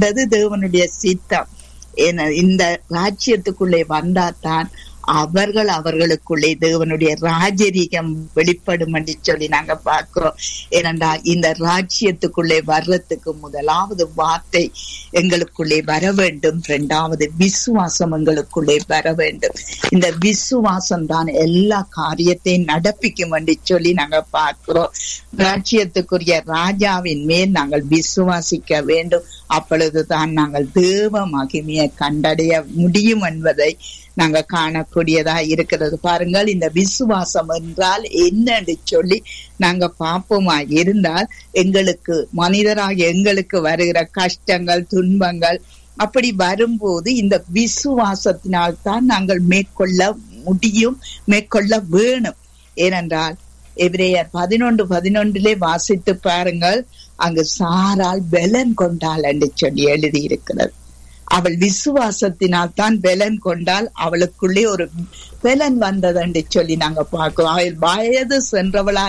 என்பது தேவனுடைய சித்தம் என இந்த ராஜ்யத்துக்குள்ளே வந்தாதான் அவர்கள் அவர்களுக்குள்ளே தேவனுடைய ராஜரீகம் வெளிப்படும் என்று சொல்லி நாங்க பார்க்கிறோம் ஏனென்றால் இந்த ராஜ்யத்துக்குள்ளே வர்றதுக்கு முதலாவது வார்த்தை எங்களுக்குள்ளே வர வேண்டும் இரண்டாவது விசுவாசம் எங்களுக்குள்ளே வர வேண்டும் இந்த விசுவாசம் தான் எல்லா காரியத்தையும் நடப்பிக்கும் என்று சொல்லி நாங்க பார்க்கிறோம் ராஜ்யத்துக்குரிய ராஜாவின் மேல் நாங்கள் விசுவாசிக்க வேண்டும் அப்பொழுதுதான் நாங்கள் தேவ மகிமையை கண்டடைய முடியும் என்பதை நாங்க காணக்கூடியதா இருக்கிறது பாருங்கள் இந்த விசுவாசம் என்றால் என்னன்னு சொல்லி நாங்க பார்ப்போமா இருந்தால் எங்களுக்கு மனிதராக எங்களுக்கு வருகிற கஷ்டங்கள் துன்பங்கள் அப்படி வரும்போது இந்த விசுவாசத்தினால் தான் நாங்கள் மேற்கொள்ள முடியும் மேற்கொள்ள வேணும் ஏனென்றால் எபிரேயர் பதினொன்று பதினொன்றிலே வாசித்து பாருங்கள் அங்கு சாரால் பலன் கொண்டாள் என்று சொல்லி எழுதியிருக்கிறது அவள் விசுவாசத்தினால் தான் பலன் கொண்டால் அவளுக்குள்ளே ஒரு பலன் வந்தது என்று சொல்லி நாங்க பார்க்கிறோம் அவள் வயது சென்றவளா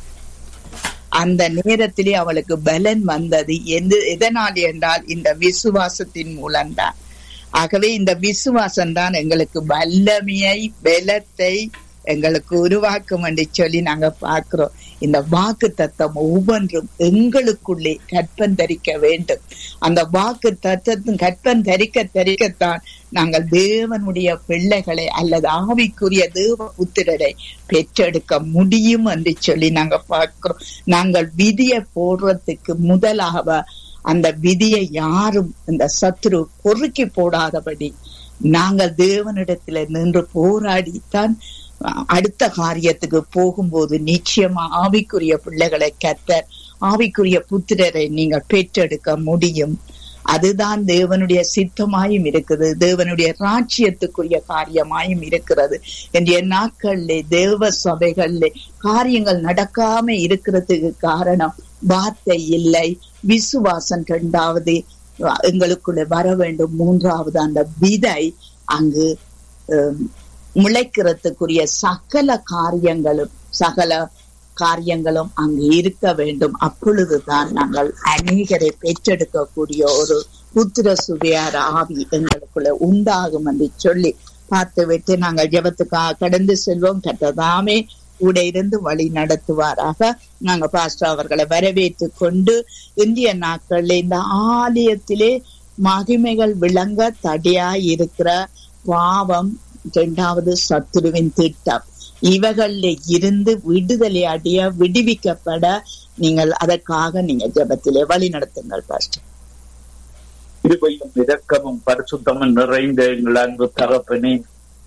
அந்த நேரத்திலே அவளுக்கு பலன் வந்தது எந்த எதனால் என்றால் இந்த விசுவாசத்தின் மூலம்தான் ஆகவே இந்த விசுவாசம் தான் எங்களுக்கு வல்லமையை பலத்தை எங்களுக்கு உருவாக்கும் என்று சொல்லி நாங்க பார்க்கிறோம் இந்த வாக்கு தத்தம் ஒவ்வொன்றும் எங்களுக்குள்ளே கற்பன் தரிக்க வேண்டும் அந்த வாக்கு தத்தத்தின் கற்பன் தரிக்க தரிக்கத்தான் நாங்கள் தேவனுடைய பிள்ளைகளை அல்லது ஆவிக்குரிய தேவ புத்திரரை பெற்றெடுக்க முடியும் என்று சொல்லி நாங்க பார்க்கிறோம் நாங்கள் விதியை போடுறதுக்கு முதலாக அந்த விதியை யாரும் இந்த சத்ரு பொறுக்கி போடாதபடி நாங்கள் தேவனிடத்துல நின்று போராடித்தான் அடுத்த காரியத்துக்கு போகும்போது நிச்சயமா ஆவிக்குரிய பிள்ளைகளை கத்தர் ஆவிக்குரிய புத்திரரை நீங்கள் பெற்றெடுக்க முடியும் அதுதான் தேவனுடைய சித்தமாயும் இருக்குது தேவனுடைய ராஜ்யத்துக்குரிய காரியமாயும் இருக்கிறது இன்றைய நாட்கள்ல தேவ சபைகள்ல காரியங்கள் நடக்காம இருக்கிறதுக்கு காரணம் வார்த்தை இல்லை விசுவாசம் இரண்டாவது எங்களுக்குள்ள வர வேண்டும் மூன்றாவது அந்த விதை அங்கு முளைக்கிறதுக்குரிய சகல காரியங்களும் சகல காரியங்களும் அங்கு இருக்க வேண்டும் அப்பொழுதுதான் நாங்கள் அநேகரை பெற்றெடுக்கக்கூடிய ஒரு புத்திர சுவையார ஆவி எங்களுக்குள்ள உண்டாகும் என்று சொல்லி பார்த்து விட்டு நாங்கள் ஜபத்துக்காக கடந்து செல்வோம் கற்றதாமே கூட இருந்து வழி நடத்துவாராக நாங்க பாஸ்டர் அவர்களை வரவேற்று கொண்டு இந்திய நாட்கள்ல இந்த ஆலயத்திலே மகிமைகள் விளங்க தடையாய் இருக்கிற பாவம் இரண்டாவது சத்துருவின் திட்டம் இவகள்ல இருந்து விடுதலை அடைய விடுவிக்கப்பட நீங்கள் அதற்காக நீங்க ஜபத்திலே வழி நடத்துங்கள் பாஸ்டர் கிருபையும் இரக்கமும் பரிசுத்தமும் நிறைந்த எங்கள் அன்பு தகப்பனே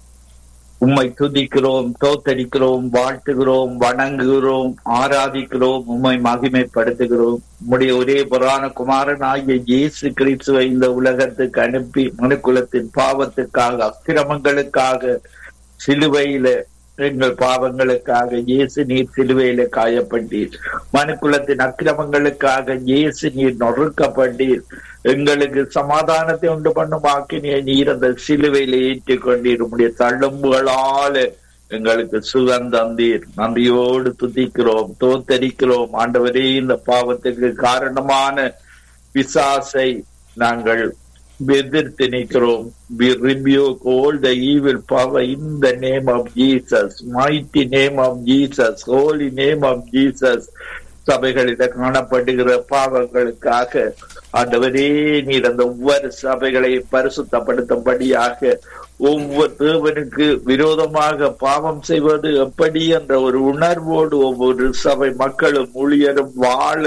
உம்மை துதிக்கிறோம் தோத்தரிக்கிறோம் வாழ்த்துகிறோம் வணங்குகிறோம் ஆராதிக்கிறோம் உம்மை மகிமைப்படுத்துகிறோம் உம்முடைய ஒரே புராண குமாரன் ஆகிய இயேசு கிறிஸ்துவை இந்த உலகத்துக்கு அனுப்பி மனுக்குலத்தின் பாவத்துக்காக அக்கிரமங்களுக்காக சிலுவையில எங்கள் பாவங்களுக்காக இயேசு நீர் சிலுவையில காயப்பட்டீர் மனுக்குலத்தின் அக்கிரமங்களுக்காக இயேசு நீர் நொறுக்கப்பட்டீர் எங்களுக்கு சமாதானத்தை உண்டு பண்ணும் ஆக்கினிய நீர் அந்த சிலுவையில ஏற்றுக்கொண்டீர் உடைய தள்ளும்புகளால எங்களுக்கு சுகம் தந்தீர் நன்றியோடு துதிக்கிறோம் தோத்தரிக்கிறோம் ஆண்டவரே இந்த பாவத்துக்கு காரணமான பிசாசை நாங்கள் எதிர்த்து நிற்கிறோம் we rebuke all the evil power in the name of Jesus mighty name of Jesus holy name of Jesus சபைகளில் காணப்படுகிற பாவங்களுக்காக ஆண்டவரே நீர் அந்த ஒவ்வொரு சபைகளை பரிசுத்தப்படுத்தும்படியாக ஒவ்வொரு தேவனுக்கு விரோதமாக பாவம் செய்வது எப்படி என்ற ஒரு உணர்வோடு ஒவ்வொரு சபை மக்களும் ஊழியரும் வாழ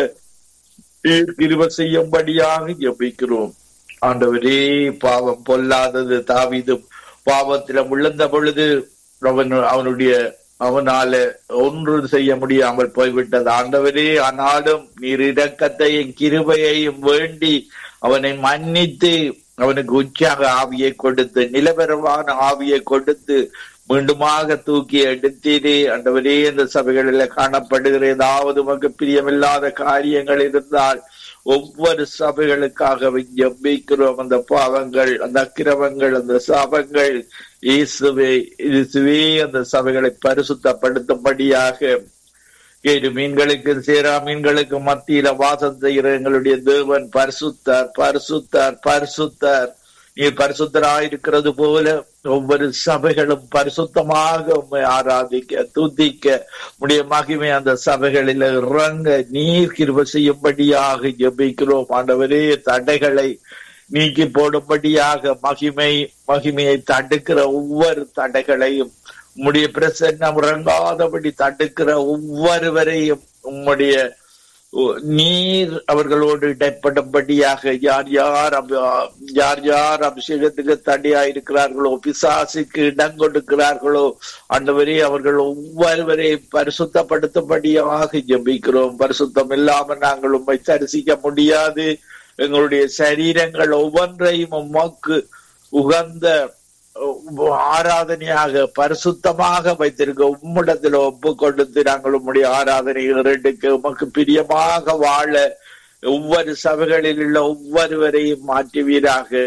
கிருப செய்யும்படியாக ஜபிக்கிறோம் ஆண்டவரே பாவம் பொல்லாதது தாவிதும் பாவத்தில விழுந்த பொழுது அவன் அவனுடைய அவனால ஒன்று செய்ய முடியாமல் போய்விட்டது ஆண்டவரே ஆனாலும் நீர் இரக்கத்தையும் கிருபையையும் வேண்டி அவனை மன்னித்து அவனுக்கு உற்சாக ஆவியை கொடுத்து நிலவரமான ஆவியை கொடுத்து மீண்டுமாக தூக்கி எடுத்தீரே ஆண்டவரே இந்த சபைகளில் காணப்படுகிற ஏதாவது உமக்கு பிரியமில்லாத காரியங்கள் இருந்தால் ஒவ்வொரு சபைகளுக்காக ஜபிக்கிறோம் அந்த பாவங்கள் அந்த அக்கிரமங்கள் அந்த சாபங்கள் இயேசுவே இயேசுவே அந்த சபைகளை பரிசுத்தப்படுத்தும்படியாக கேடு மீன்களுக்கு சேரா மீன்களுக்கு மத்தியில வாசம் செய்கிற எங்களுடைய தேவன் பரிசுத்தார் பரிசுத்தார் பரிசுத்தார் நீர் பரிசுத்தராயிருக்கிறது போல ஒவ்வொரு சபைகளும் பரிசுத்தமாக உம்மை ஆராதிக்க துதிக்க உடைய மகிமை அந்த சபைகளில் இறங்க நீர் கிருப செய்யும்படியாக ஜெபிக்கிறோம் ஆண்டவரே தடைகளை நீக்கி போடும்படியாக மகிமை மகிமையை தடுக்கிற ஒவ்வொரு தடைகளையும் உம்முடைய பிரசன்னம் இறங்காதபடி தடுக்கிற ஒவ்வொருவரையும் உம்முடைய நீர் அவர்களோடு இடைப்படும்படியாக யார் யார் யார் யார் அபிஷேகத்துக்கு தடையா இருக்கிறார்களோ பிசாசுக்கு இடம் கொடுக்கிறார்களோ அந்தவரே அவர்கள் ஒவ்வொருவரையும் பரிசுத்தப்படுத்தும்படியாக ஜபிக்கிறோம் பரிசுத்தம் இல்லாமல் நாங்கள் உண்மை தரிசிக்க முடியாது எங்களுடைய சரீரங்கள் ஒவ்வொன்றையும் உமக்கு உகந்த ஆராதனையாக பரிசுத்தமாக வைத்திருக்க உம்மிடத்தில் ஒப்பு கொடுத்து நாங்கள் உம்முடைய ஆராதனை இரண்டுக்கு உமக்கு பிரியமாக வாழ ஒவ்வொரு சபைகளில் உள்ள ஒவ்வொருவரையும் மாற்றுவீராக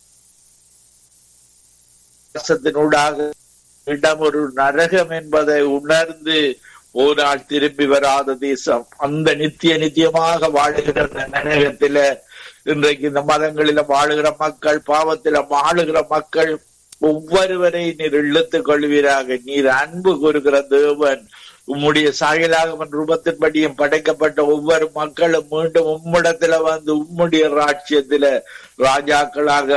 இடம் ஒரு நரகம் என்பதை உணர்ந்து ஒரு நாள் திரும்பி வராத தேசம் அந்த நித்திய நித்தியமாக வாழுகிற நரகத்தில இன்றைக்கு இந்த மதங்களில வாழுகிற மக்கள் பாவத்தில வாழுகிற மக்கள் ஒவ்வொருவரை நீர் இழுத்துக் கொள்வீராக நீர் அன்பு கூறுகிற தேவன் உம்முடைய சாயலாகவன் ரூபத்தின்படியும் படைக்கப்பட்ட ஒவ்வொரு மக்களும் மீண்டும் உம்மிடத்துல வந்து உம்முடைய ராட்சியத்தில ராஜாக்களாக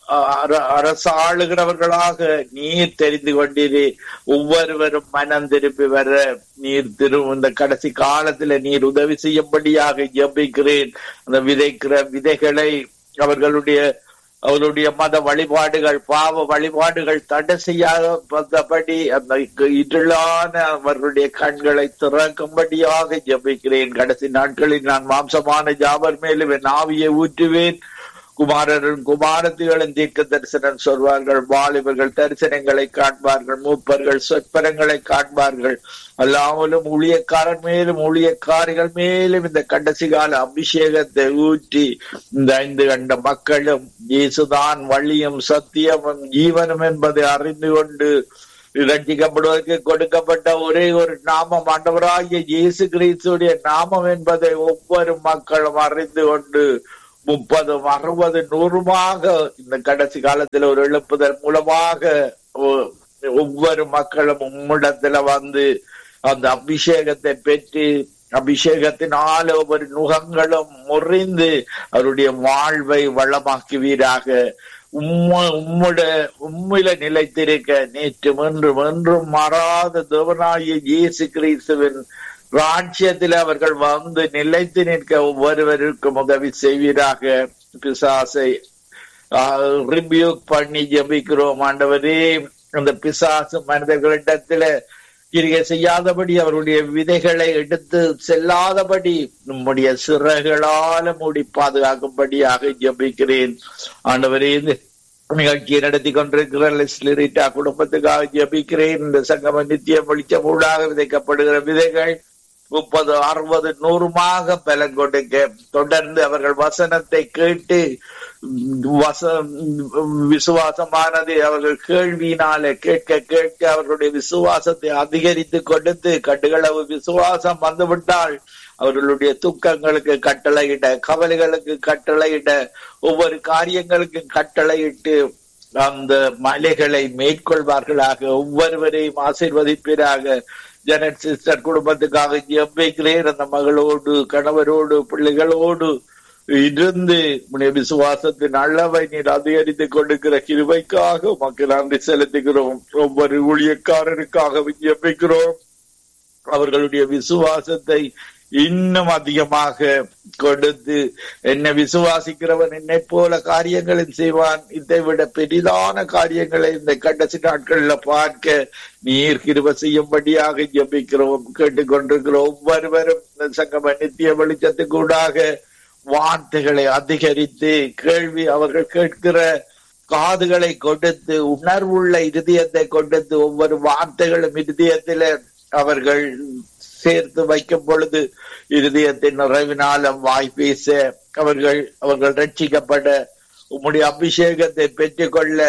அரசாளுகிறவர்களாக நீர் தெரிந்து கொண்டீரே ஒவ்வொருவரும் மனம் திருப்பி வர நீர் திரு இந்த கடைசி காலத்துல நீர் உதவி செய்யும்படியாக ஜபிக்கிறேன் அந்த விதைக்கிற விதைகளை அவர்களுடைய அவருடைய மத வழிபாடுகள் பாவ வழிபாடுகள் தடை செய்யாதபடி அந்த இருளான அவர்களுடைய கண்களை திறக்கும்படியாக ஜபிக்கிறேன் கடைசி நாட்களில் நான் மாம்சமான ஜாபர் மேலும் என் ஆவியை ஊற்றுவேன் குமாரரும் குமாரத்திகளும் தீர்க்க தரிசனம் சொல்வார்கள் வாலிபர்கள் தரிசனங்களை காண்பார்கள் மூப்பர்கள் சொற்பரங்களை காண்பார்கள் அல்லாமலும் ஊழியக்காரன் மேலும் ஊழியக்காரிகள் மேலும் இந்த கடைசி கால அபிஷேகத்தை ஊற்றி இந்த ஐந்து கண்ட மக்களும் இயேசுதான் வழியும் சத்தியமும் ஜீவனும் என்பதை அறிந்து கொண்டு ரட்சிக்கப்படுவதற்கு கொடுக்கப்பட்ட ஒரே ஒரு நாமம் ஆண்டவராகிய இயேசு கிறிஸ்துடைய நாமம் என்பதை ஒவ்வொரு மக்களும் அறிந்து கொண்டு முப்பதும் அறுபது நூறுமாக இந்த கடைசி காலத்துல ஒரு எழுப்புதல் மூலமாக ஒவ்வொரு மக்களும் உம்மிடத்துல வந்து அந்த அபிஷேகத்தை பெற்று அபிஷேகத்தினால் ஒவ்வொரு நுகங்களும் முறிந்து அவருடைய வாழ்வை வளமாக்குவீராக உம்ம உம்முட உம்மில நிலைத்திருக்க நேற்று என்றும் என்றும் மாறாத தேவனாகிய இயேசு கிறிஸ்துவின் ராஜ்யத்தில் அவர்கள் வந்து நிலைத்து நிற்க ஒவ்வொருவருக்கும் உதவி செய்வீராக பிசாசை ரிபியூக் பண்ணி ஜபிக்கிறோம் ஆண்டவரே அந்த பிசாசு மனிதர்களிடத்துல கிரிகை செய்யாதபடி அவருடைய விதைகளை எடுத்து செல்லாதபடி நம்முடைய சிறகுகளால மூடி பாதுகாக்கும்படியாக ஜபிக்கிறேன் ஆண்டவரே இந்த நிகழ்ச்சியை நடத்தி கொண்டிருக்கிற லெஸ்லிரிட்டா குடும்பத்துக்காக ஜபிக்கிறேன் இந்த சங்கம நித்திய வெளிச்சம் ஊடாக விதைக்கப்படுகிற விதைகள் முப்பது அறுபது நூறுமாக பலன் கொடுக்க தொடர்ந்து அவர்கள் வசனத்தை கேட்டு வச விசுவாசமானது அவர்கள் கேள்வியினால கேட்க கேட்க அவர்களுடைய விசுவாசத்தை அதிகரித்து கொடுத்து கட்டுகளவு விசுவாசம் வந்துவிட்டால் அவர்களுடைய துக்கங்களுக்கு கட்டளையிட கவலைகளுக்கு கட்டளையிட ஒவ்வொரு காரியங்களுக்கு கட்டளையிட்டு அந்த மலைகளை மேற்கொள்வார்களாக ஒவ்வொருவரையும் ஆசீர்வதிப்பீராக ஜனட் சிஸ்டர் குடும்பத்துக்காக ஜெபிக்கிறேன் அந்த மகளோடு கணவரோடு பிள்ளைகளோடு இருந்து உடைய விசுவாசத்தின் அளவை நீர் அதிகரித்துக் கொண்டிருக்கிற கிருவைக்காக மக்கள் நன்றி செலுத்துகிறோம் ஒவ்வொரு ஊழியக்காரருக்காக ஜெபிக்கிறோம் அவர்களுடைய விசுவாசத்தை இன்னும் அதிகமாக கொடுத்து என்னை விசுவாசிக்கிறவன் என்னை போல காரியங்களை செய்வான் இதை விட பெரிதான காரியங்களை இந்த கடைசி நாட்கள்ல பார்க்க நீர் கிருப செய்யும்படியாக ஜபிக்கிறோம் கேட்டுக்கொண்டிருக்கிறோம் ஒவ்வொருவரும் சங்கம நித்திய வெளிச்சத்துக்கூடாக வார்த்தைகளை அதிகரித்து கேள்வி அவர்கள் கேட்கிற காதுகளை கொடுத்து உணர்வுள்ள இருதயத்தை கொடுத்து ஒவ்வொரு வார்த்தைகளும் இருதயத்தில அவர்கள் சேர்த்து வைக்கும் பொழுது இருதயத்தின் நிறைவினாலும் வாய் பேச அவர்கள் அவர்கள் ரட்சிக்கப்பட உம்முடைய அபிஷேகத்தை பெற்றுக்கொள்ள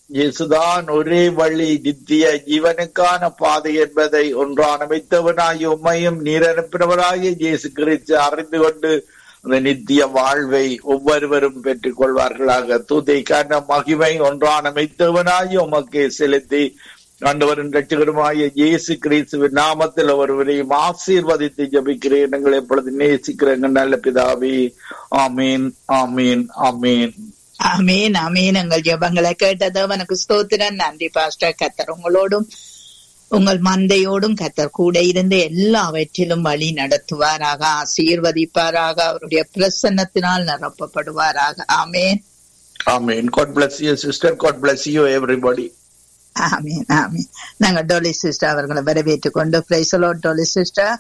இயேசுதான் ஒரே வழி நித்திய ஜீவனுக்கான பாதை என்பதை ஒன்றான் அமைத்தவனாகிய உம்மையும் நீர் அனுப்பினவராகிய இயேசு கிறிஸ்து அறிந்து கொண்டு அந்த நித்திய வாழ்வை ஒவ்வொருவரும் பெற்றுக் கொள்வார்களாக தூதைக்கான மகிமை ஒன்றான் அமைத்தவனாகிய உமக்கே செலுத்தி ஆண்டவரின் ரட்சகருமாய இயேசு கிறிஸ்துவின் நாமத்தில் ஒருவரையும் ஆசீர்வதித்து ஜபிக்கிறேன் எங்களை எப்பொழுது நேசிக்கிறேங்க நல்ல பிதாவே ஆமீன் ஆமீன் ஆமீன் அமீன் அமீன் உங்கள் ஜெபங்களை கேட்டதோ உனக்கு ஸ்தோத்திரம் நன்றி பாஸ்டர் கத்தர் உங்களோடும் உங்கள் மந்தையோடும் கத்தர் கூட இருந்து எல்லாவற்றிலும் வழி நடத்துவாராக ஆசீர்வதிப்பாராக அவருடைய பிரசன்னத்தினால் நிரப்பப்படுவாராக ஆமேன் ஆமீன் God bless you sister God bless you everybody ஆமீன் ஆமீன் நாங்க டோலி சிஸ்டர் அவர்களை வரவேற்றுக் கொண்டு பிரைசலோ Dolly sister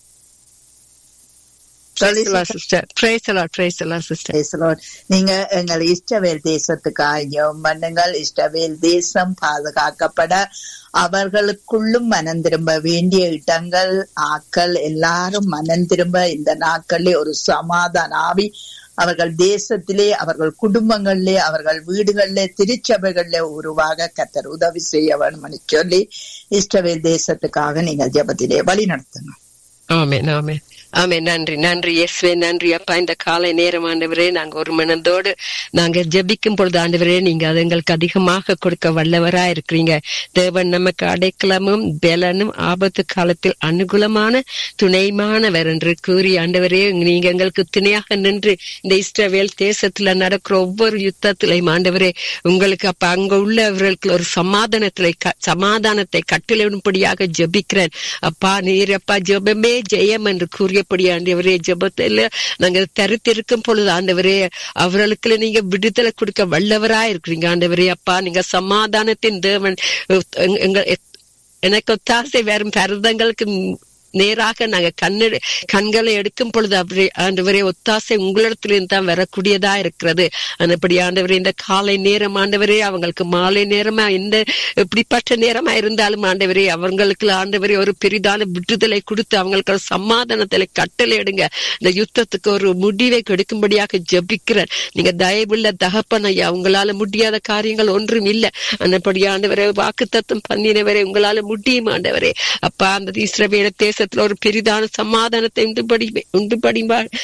Praise the Lord, sister. Praise the Lord, praise the Lord, sister. Praise the Lord. நீங்க எங்கள் இஷ்டவேல் தேசத்துக்காக ஜெபம் பண்ணுங்கள் இஷ்டவேல் தேசம் பாதுகாக்கப்பட அவர்களுக்குள்ளும் மனம் திரும்ப வேண்டிய இடங்கள் ஆக்கள் எல்லாரும் மனம் திரும்ப இந்த நாட்களிலே ஒரு சமாதான ஆவி அவர்கள் தேசத்திலே அவர்கள் குடும்பங்களிலே அவர்கள் வீடுகளிலே திருச்சபைகளிலே உருவாக கத்தர் உதவி செய்ய வேணும்னு சொல்லி இஷ்டவேல் தேசத்துக்காக நீங்கள் ஜெபத்திலே வழி நடத்துங்க ஆமென் ஆமென் ஆமென் நன்றி நன்றி இயேசுவே நன்றி அப்பா இந்த காலை நேரம் ஆண்டவரே நாங்க ஒரு மனதோடு நாங்க ஜெபிக்கும் பொழுது ஆண்டவரே நீங்க அது எங்களுக்கு அதிகமாக கொடுக்க வல்லவரா இருக்கிறீங்க தேவன் நமக்கு அடைக்கலமும் பலனும் ஆபத்து காலத்தில் அனுகூலமான துணைமானவர் என்று கூறி ஆண்டவரே நீங்க எங்களுக்கு துணையாக நின்று இந்த இஸ்ரவேல் தேசத்துல நடக்கிற ஒவ்வொரு யுத்தத்திலையும் ஆண்டவரே உங்களுக்கு அப்ப அங்க உள்ளவர்களுக்கு ஒரு சமாதானத்திலே க- சமாதானத்தை கட்டளையிடும்படியாக ஜெபிக்கிறேன் அப்பா நீர் அப்பா ஜெபமே ஜெயம் என்று கூறியபடி ஆண்டவரே ஜெபத்தில் நாங்கள் தரித்திருக்கும் பொழுது ஆண்டவரே அவர்களுக்கு நீங்க விடுதலை கொடுக்க வல்லவரா இருக்கிறீங்க ஆண்டவரே அப்பா நீங்க சமாதானத்தின் தேவன் எங்க- எங்க- எனக்கு ஒத்தாசை வரும் பரதங்களுக்கு நேராக நாங்க கண்ணு கண்களை எடுக்கும் பொழுது அவரே ஆண்டவரே ஒத்தாசை உங்களிடத்திலிருந்து தான் வரக்கூடியதா இருக்கிறது அதுபடி ஆண்டவரே இந்த காலை நேரம் ஆண்டவரே அவங்களுக்கு மாலை நேரமா எந்த எப்படிப்பட்ட நேரமா இருந்தாலும் ஆண்டவரே அவங்களுக்கு ஆண்டவரே ஒரு பெரிதான விடுதலை கொடுத்து அவங்களுக்கு ஒரு சமாதானத்துல கட்டளை எடுங்க இந்த யுத்தத்துக்கு ஒரு முடிவை கொடுக்கும்படியாக ஜெபிக்கிறேன் நீங்க தயவுள்ள தகப்பன் ஐயா உங்களால முடியாத காரியங்கள் ஒன்றும் இல்லை அந்தபடி ஆண்டவரே வாக்கு தத்துவம் பண்ணினவரே உங்களால முடியும் ஆண்டவரே அப்பா அந்த இஸ்ரவேல தேசத்துல ஒரு பெரிதான சமாதானத்தை உண்டுபடி உண்டுபடி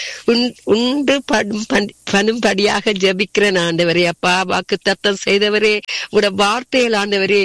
உண்டு படும் பண்- பண்ணும்படியாக ஜெபிக்கிறேன் ஆண்டவரே அப்பா வாக்கு தத்தம் செய்தவரே உங்களோட வார்த்தைகள் ஆண்டவரே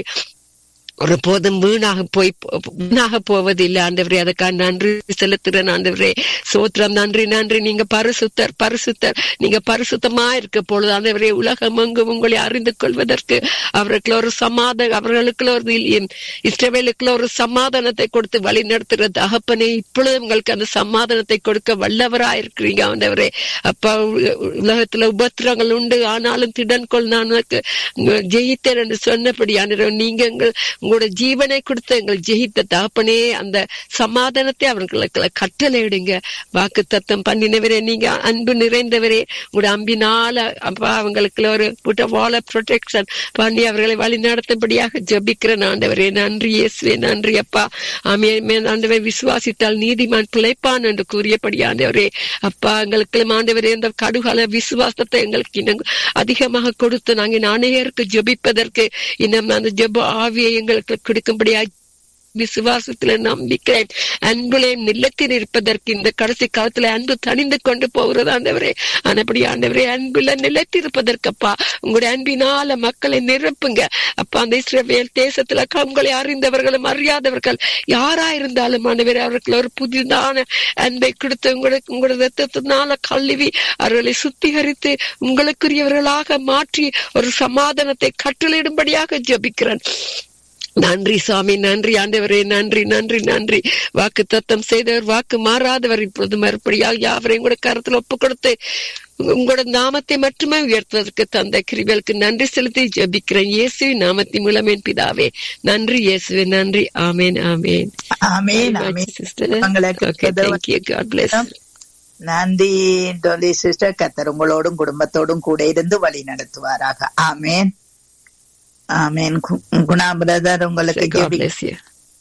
ஒரு போதும் வீணாக போய் வீணாக போவதில்லை ஆண்டவரே அதுக்காக நன்றி செலுத்துறேன் ஆண்டவரே சோத்திரம் நன்றி நன்றி நீங்க பரிசுத்தர் பரிசுத்தர் நீங்க பரிசுத்தமா இருக்க பொழுது ஆண்டவரே உலகம் எங்கும் உங்களை அறிந்து கொள்வதற்கு அவர்களுக்கு ஒரு சமாதானம் அவர்களுக்கு ஒரு இஸ்ரவேலுக்குள்ள ஒரு சமாதானத்தை கொடுத்து வழி நடத்துகிற தகப்பனே இப்பொழுது உங்களுக்கு அந்த சமாதானத்தை கொடுக்க வல்லவரா இருக்கிறீங்க ஆண்டவரே அப்பா உ- உலகத்துல உபத்திரங்கள் உண்டு ஆனாலும் திடன் கொள் நான் உனக்கு ஜெயித்தேன் என்று சொன்னபடி ஆண்டவரே நீங்க எங்கள் உங்களோட ஜீவனை கொடுத்து எங்கள் ஜெயித்த தகப்பனே அந்த சமாதானத்தை அவர்களுக்கு கட்டளையிடுங்க வாக்கு தத்தம் பண்ணினவரே நீங்க அன்பு நிறைந்தவரே உங்களோட அம்பினால அப்பா அவங்களுக்கு ஒரு புட்ட வாழ ப்ரொடெக்ஷன் பண்ணி அவர்களை வழி நடத்தும்படியாக ஜபிக்கிறேன் ஆண்டவரே நன்றி இயேசுவே நன்றி அப்பா ஆமே ஆண்டவரை விசுவாசித்தால் நீதிமான் பிழைப்பான் என்று கூறியபடி ஆண்டவரே அப்பா எங்களுக்கு ஆண்டவரே இந்த கடுகால விசுவாசத்தை எங்களுக்கு இன்னும் அதிகமாக கொடுத்து நாங்கள் நாணயருக்கு ஜெபிப்பதற்கு இன்னும் அந்த ஜெப ஆவியை எங்களுக்கு கொடுக்கும்படியா விசுவாசத்துல நம்பிக்கிறேன் அன்புலையும் நிலத்தில் இருப்பதற்கு இந்த கடைசி காலத்துல அன்பு தணிந்து கொண்டு போகிறது ஆண்டவரே ஆனபடி ஆண்டவரே அன்புல நிலைத்திருப்பதற்கப்பா உங்களுடைய அன்பினால மக்களை நிரப்புங்க அப்பா அந்த இஸ்ரவேல் தேசத்துல உங்களை அறிந்தவர்களும் அறியாதவர்கள் யாரா இருந்தாலும் ஆண்டவரே அவர்கள் ஒரு புதிதான அன்பை கொடுத்து உங்களுக்கு உங்களோட ரத்தத்தினால கழுவி அவர்களை சுத்திகரித்து உங்களுக்குரியவர்களாக மாற்றி ஒரு சமாதானத்தை கட்டளையிடும்படியாக ஜெபிக்கிறேன் நன்றி சாமி நன்றி ஆண்டவரே நன்றி நன்றி நன்றி வாக்கு தத்தம் செய்தவர் வாக்கு மாறாதவர் இப்பொழுது மறுபடியாக யாவரையும் கூட கருத்துல ஒப்பு கொடுத்து உங்களோட நாமத்தை மட்டுமே உயர்த்துவதற்கு தந்த கிருபலுக்கு நன்றி செலுத்தி ஜெபிக்கிறேன் இயேசுவின் நாமத்தின் மூலம் என் பிதாவே நன்றி இயேசுவே நன்றி ஆமேன் ஆமேன் ஆமேன் ஆமேன் உங்களை ஓகே தேங்க்யூ காட் பிளஸ் நன்றி டொலி சிஸ்டர் கத்தர் உங்களோடும் குடும்பத்தோடும் கூட இருந்து வழி நடத்துவாராக ஆமேன் ஆமேன் கு- குணா பிரதர் உங்களுக்கு God ஜெபி- bless you.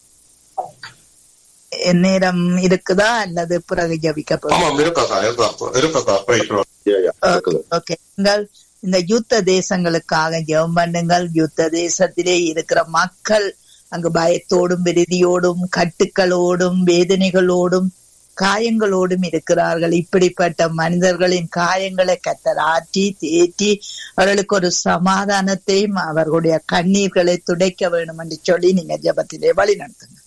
நேரம் இருக்குதா அல்லது பிறகு ஜபிக்க ஆமாம் இருக்காக்கா இருக்கா இருக்காக்கா போயிட்டு ஓகே நீங்கள் இந்த யுத்த தேசங்களுக்காக ஜெபம் பண்ணுங்கள் யுத்த தேசத்திலே இருக்கிற மக்கள் அங்கு பயத்தோடும் விருதியோடும் கட்டுக்களோடும் வேதனைகளோடும் காயங்களோடும் இருக்கிறார்கள் இப்படிப்பட்ட மனிதர்களின் காயங்களை கத்தர் ஆற்றி தேற்றி அவர்களுக்கு ஒரு சமாதானத்தையும் அவர்களுடைய கண்ணீர்களை துடைக்க வேண்டும் என்று சொல்லி நீங்க ஜெபத்திலே வழி நடத்துங்க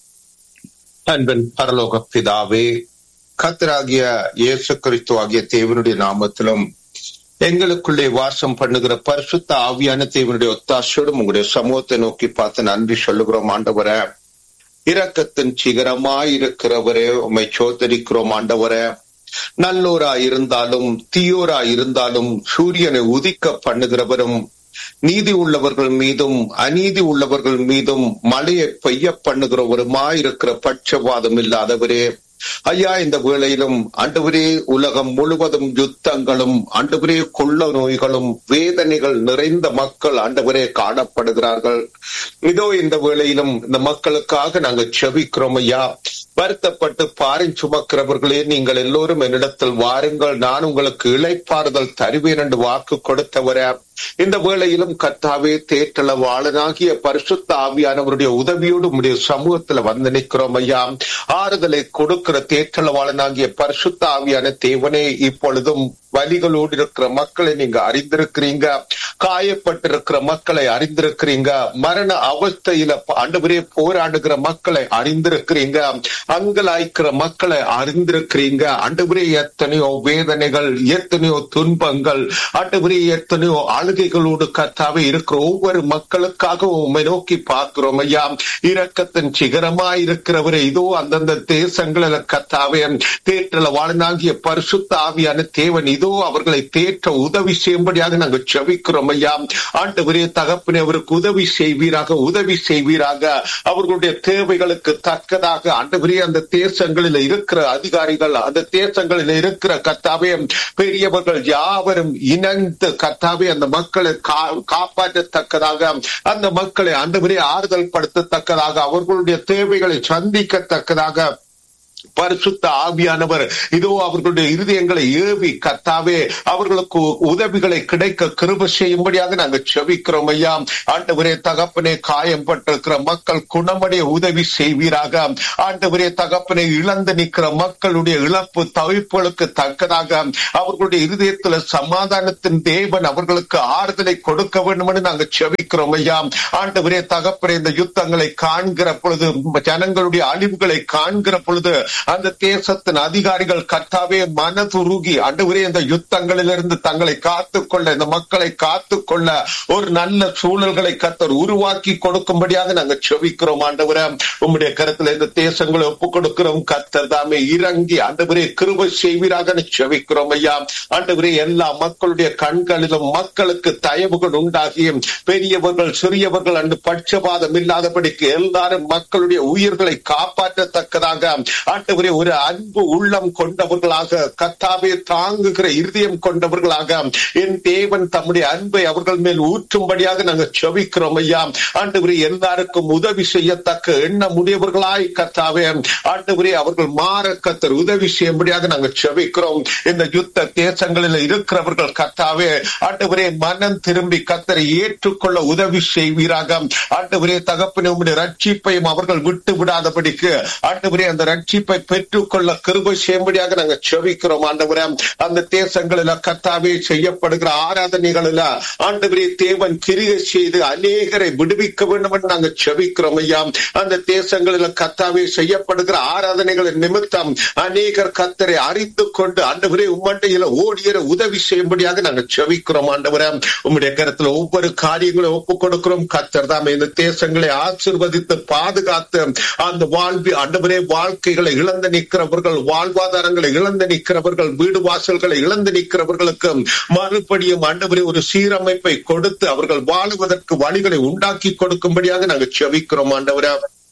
அன்பன் பரலோக பிதாவே கத்தராகிய இயேசு கிறிஸ்து ஆகிய தேவனுடைய நாமத்திலும் எங்களுக்குள்ளே வாசம் பண்ணுகிற பரிசுத்த ஆவியான தேவனுடைய ஒத்தாசையோடும் உங்களுடைய சமூகத்தை நோக்கி பார்த்து நன்றி சொல்லுகிறோம் ஆண்டவரே இரக்கத்தின் சிகரமாய் இருக்கிறவரே உம்மை சோதரிக்கிறோம் ஆண்டவரே நல்லோரா இருந்தாலும் தீயோரா இருந்தாலும் சூரியனை உதிக்க பண்ணுகிறவரும் நீதி உள்ளவர்கள் மீதும் அநீதி உள்ளவர்கள் மீதும் மழையை பெய்ய பண்ணுகிறவருமாயிருக்கிற பட்சவாதம் இல்லாதவரே ஐயா இந்த வேளையிலும் ஆண்டவரே உலகம் முழுவதும் யுத்தங்களும் ஆண்டவரே கொள்ள நோய்களும் வேதனைகள் நிறைந்த மக்கள் ஆண்டவரே காணப்படுகிறார்கள் இதோ இந்த வேளையிலும் இந்த மக்களுக்காக நாங்கள் செபிக்கிறோம் ஐயா வருத்தப்பட்டு பாரின் சுமக்கிறவர்களே நீங்கள் எல்லோரும் என்னிடத்தில் வாருங்கள் நான் உங்களுக்கு இழைப்பாறுதல் தருவேன் என்று வாக்கு கொடுத்தவர இந்த வேளையிலும் கத்தாவே தேற்றள வாழனாகிய பரிசுத்த ஆவியானவருடைய உதவியோடு உடைய சமூகத்துல வந்து நிற்கிறோம் ஐயா ஆறுதலை கொடுக்கிற தேற்றளவாளனாகிய பரிசுத்த ஆவியான தேவனே இப்பொழுதும் வலிகளோடு இருக்கிற மக்களை நீங்க அறிந்திருக்கிறீங்க காயப்பட்டிருக்கிற மக்களை அறிந்திருக்கிறீங்க மரண அவஸ்தையில ஆண்டவரே போராடுகிற மக்களை அறிந்திருக்கிறீங்க அங்கலாய்க்கிற மக்களை அறிந்திருக்கிறீங்க ஆண்டவரே எத்தனையோ வேதனைகள் எத்தனையோ துன்பங்கள் ஆண்டவரே எத்தனையோ அழுகைகளோடு கத்தாவே இருக்கிற ஒவ்வொரு மக்களுக்காக உண்மை நோக்கி பார்க்கிறோம் ஐயா இரக்கத்தின் சிகரமாய் இருக்கிறவரே இதோ அந்தந்த தேசங்களில் கத்தாவே தேற்றல வாழ்நாகிய பரிசுத்த ஆவியான தேவன் இதோ அவர்களை தேற்ற உதவி செய்யும்படியாக நாங்கள் செவிக்கிறோம் ஐயா ஆண்டவரே தகப்பனே அவருக்கு உதவி செய்வீராக உதவி செய்வீராக அவர்களுடைய தேவைகளுக்கு தக்கதாக ஆண்டவரே அந்த தேசங்களில் இருக்கிற அதிகாரிகள் அந்த தேசங்களில் இருக்கிற கத்தாவே பெரியவர்கள் யாவரும் இணைந்து கத்தாவே அந்த மக்களை காப்பாற்றத்தக்கதாக அந்த மக்களை ஆண்டவரே ஆறுதல் படுத்தத்தக்கதாக அவர்களுடைய தேவைகளை சந்திக்கத்தக்கதாக பரிசுத்த ஆவியானவர் இதோ அவர்களுடைய இருதயங்களை ஏவி கத்தாவே அவர்களுக்கு உதவிகளை கிடைக்க கிருப செய்யும்படியாக நாங்கள் செவிக்கிறோம் ஐயா ஆண்டவரே தகப்பனே காயம் பட்டிருக்கிற மக்கள் குணமடைய உதவி செய்வீராக ஆண்டவரே தகப்பனை இழந்து நிற்கிற மக்களுடைய இழப்பு தவிப்புகளுக்கு தக்கதாக அவர்களுடைய இருதயத்துல சமாதானத்தின் தேவன் அவர்களுக்கு ஆறுதலை கொடுக்க வேண்டும் என்று நாங்கள் செவிக்கிறோம் ஐயா ஆண்டவரே தகப்பனே இந்த யுத்தங்களை காண்கிற பொழுது ஜனங்களுடைய அழிவுகளை காண்கிற பொழுது அந்த தேசத்தின் அதிகாரிகள் கர்த்தாவே மனதுருகி அண்டுவரே இந்த யுத்தங்களிலிருந்து தங்களை காத்துக்கொள்ள இந்த மக்களை காத்துக்கொள்ள ஒரு நல்ல சூழல்களை கத்தர் உருவாக்கி கொடுக்கும்படியாக நாங்கள் செவிக்கிறோம் ஆண்டவரே உம்முடைய கருத்துல இந்த தேசங்களை ஒப்பு கொடுக்கிறோம் கத்தர் தாமே இறங்கி ஆண்டவரே கிருபை செய்வீராக செவிக்கிறோம் ஐயா ஆண்டவரே எல்லா மக்களுடைய கண்களிலும் மக்களுக்கு தயவுகள் உண்டாகியும் பெரியவர்கள் சிறியவர்கள் அன்று பட்சபாதம் இல்லாதபடிக்கு எல்லாரும் மக்களுடைய உயிர்களை காப்பாற்றத்தக்கதாக ஆண்டவரே ஒரு அன்பு உள்ளம் கொண்டவர்களாக கத்தாவே தாங்குகிற இருதயம் கொண்டவர்களாக என் தேவன் தம்முடைய அன்பை அவர்கள் மேல் ஊற்றும்படியாக நாங்கள் செவிக்கிறோம் ஐயா ஆண்டவரே எல்லாருக்கும் உதவி செய்யத்தக்க எண்ணம் உடையவர்களாய் கத்தாவே ஆண்டவரே அவர்கள் மாற கத்தர் உதவி செய்யும்படியாக நாங்கள் செவிக்கிறோம் இந்த யுத்த தேசங்களில் இருக்கிறவர்கள் கத்தாவே ஆண்டவரே மனம் திரும்பி கத்தரை ஏற்றுக்கொள்ள உதவி செய்வீராக ஆண்டவரே தகப்பனே உடைய ரட்சிப்பையும் அவர்கள் விட்டு விடாதபடிக்கு ஆண்டவரே அந்த ரட்சிப்பை பெற்றுக்கொள்ள கிருபை செய்யும்படியாக நாங்கள் செவிக்கிறோம் ஆண்டவரே அந்த தேசங்களில கத்தாவே செய்யப்படுகிற ஆராதனைகளில ஆண்டவரே தேவன் கிரிகை செய்து அநேகரை விடுவிக்க வேண்டும் என்று நாங்கள் செவிக்கிறோம் ஐயா அந்த தேசங்களில கத்தாவே செய்யப்படுகிற ஆராதனைகளின் நிமித்தம் அநேகர் கத்தரை அறிந்து கொண்டு ஆண்டவரே உம்மண்டையில ஓடியற உதவி செய்யும்படியாக நாங்கள் செவிக்கிறோம் ஆண்டவரே உம்முடைய கருத்துல ஒவ்வொரு காரியங்களும் ஒப்புக் கொடுக்கிறோம் கத்தர் தாம் இந்த தேசங்களை ஆசிர்வதித்து பாதுகாத்து அந்த வாழ்வி ஆண்டவரே வாழ்க்கைகளை இழந்து நிற்கிறவர்கள் வாழ்வாதாரங்களை இழந்து நிற்கிறவர்கள் வீடு வாசல்களை இழந்து நிற்கிறவர்களுக்கு மறுபடியும் ஆண்டவரே ஒரு சீரமைப்பை கொடுத்து அவர்கள் வாழுவதற்கு வழிகளை உண்டாக்கி கொடுக்கும்படியாக நாங்கள் செவிக்கிறோம் ஆண்டவரே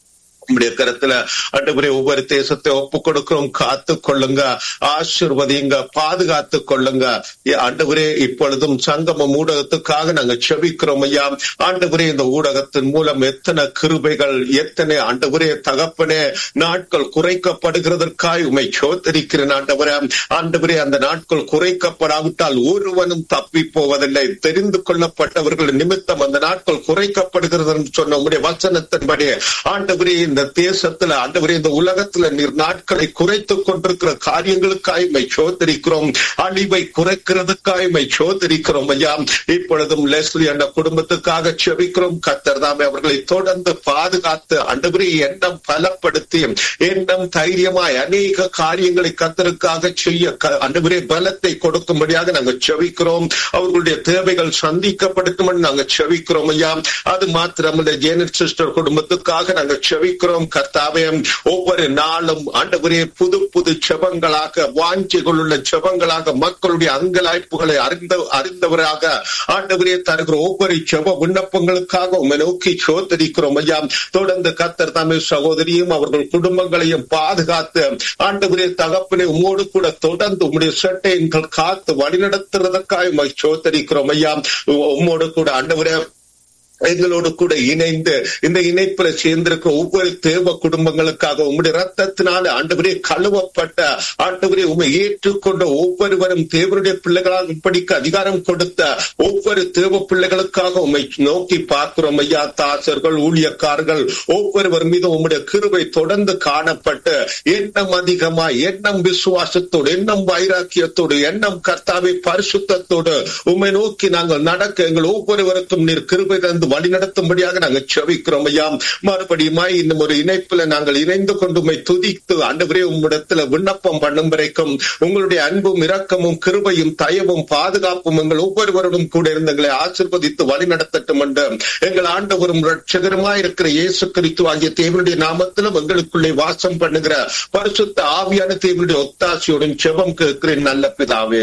உம்முடைய கருத்துல ஆண்டவரே ஒவ்வொரு தேசத்தை ஒப்பு கொடுக்கிறோம் காத்து கொள்ளுங்க ஆசிர்வதிங்க பாதுகாத்து கொள்ளுங்க ஏ ஆண்டவரே இப்பொழுதும் சங்கமம் ஊடகத்துக்காக நாங்க செபிக்கிறோம் ஐயா ஆண்டவரே இந்த ஊடகத்தின் மூலம் எத்தனை கிருபைகள் எத்தனை ஆண்டவரே தகப்பனே நாட்கள் குறைக்கப்படுகிறதற்காய் உமை சோதரிக்கிறேன் ஆண்டவரே ஆண்டவரே அந்த நாட்கள் குறைக்கப்படாவிட்டால் ஒருவனும் தப்பி போவதில்லை தெரிந்து கொள்ளப்பட்டவர்கள் நிமித்தம் அந்த நாட்கள் குறைக்கப்படுகிறது என்று சொன்ன உங்களுடைய வசனத்தின்படி ஆண்டவரே இந்த தேசத்துல ஆண்டவரே இந்த உலகத்துல நீர் நாட்களை குறைத்துக் கொண்டிருக்கிற காரியங்களுக்காய் மை சோதரிக்கிறோம் அழிவை குறைக்கிறதுக்காய் மை சோதரிக்கிறோம் ஐயா இப்பொழுதும் லெஸ்லி அந்த குடும்பத்துக்காக செபிக்கிறோம் கத்தர் தாமே அவர்களை தொடர்ந்து பாதுகாத்து ஆண்டவரே எண்ணம் பலப்படுத்தி எண்ணம் தைரியமாய் அநேக காரியங்களை கத்தருக்காக செய்ய ஆண்டவரே பலத்தை கொடுக்கும்படியாக நாங்கள் செவிக்கிறோம் அவர்களுடைய தேவைகள் சந்திக்கப்படுத்தும் நாங்கள் செவிக்கிறோம் ஐயா அது மாத்திரமல்ல ஜேனட் சிஸ்டர் குடும்பத்துக்காக நாங்கள் செவிக்கிறோம் கர்த்தாவே ஒவ்வொரு நாளும் ஆண்டவரே புது புது செபங்களாக வாஞ்சிகள் உள்ள செபங்களாக மக்களுடைய அங்கலாய்ப்புகளை அறிந்த அறிந்தவராக ஆண்டவரே தருகிற ஒவ்வொரு செப விண்ணப்பங்களுக்காக உண்மை நோக்கி சோதரிக்கிறோம் ஐயா தொடர்ந்து கத்தர் தமிழ் சகோதரியும் அவர்கள் குடும்பங்களையும் பாதுகாத்து ஆண்டவரே தகப்பனை உம்மோடு கூட தொடர்ந்து உம்முடைய சட்டைகள் காத்து வழிநடத்துறதற்காக உண்மை சோதரிக்கிறோம் ஐயா உம்மோடு கூட ஆண்டவரே எங்களோடு கூட இணைந்து இந்த இணைப்புல சேர்ந்திருக்கிற ஒவ்வொரு தேவ குடும்பங்களுக்காக உங்களுடைய ரத்தத்தினால ஆண்டவரே கழுவப்பட்ட ஆண்டவரே உண்மை ஏற்றுக்கொண்ட ஒவ்வொருவரும் தேவனுடைய பிள்ளைகளாக இப்படிக்கு அதிகாரம் கொடுத்த ஒவ்வொரு தேவ பிள்ளைகளுக்காக உண்மை நோக்கி பார்க்கிறோம் ஐயா தாசர்கள் ஊழியக்காரர்கள் ஒவ்வொருவர் மீது உங்களுடைய கிருவை தொடர்ந்து காணப்பட்டு எண்ணம் அதிகமா எண்ணம் விசுவாசத்தோடு எண்ணம் வைராக்கியத்தோடு எண்ணம் கர்த்தாவை பரிசுத்தத்தோடு உண்மை நோக்கி நாங்கள் நடக்க எங்கள் ஒவ்வொருவருக்கும் நீர் கிருபை தந்து வழி நடத்தும்படியாக நாங்கள் செவிக்கிறோம் ஐயா மறுபடியுமாய் இன்னும் ஒரு இணைப்புல நாங்கள் இணைந்து கொண்டு உண்மை துதித்து ஆண்டவரே உம்மிடத்துல விண்ணப்பம் பண்ணும் வரைக்கும் உங்களுடைய அன்பும் இரக்கமும் கிருபையும் தயவும் பாதுகாப்பும் எங்கள் ஒவ்வொருவருடன் கூட இருந்து எங்களை ஆசிர்வதித்து வழி நடத்தட்டும் என்று எங்கள் ஆண்டவரும் ரட்சகருமாய் இருக்கிற இயேசு கிறிஸ்து ஆகிய தேவனுடைய நாமத்திலும் எங்களுக்குள்ளே வாசம் பண்ணுகிற பரிசுத்த ஆவியான தேவனுடைய ஒத்தாசியுடன் செபம் கேட்கிறேன் நல்ல பிதாவே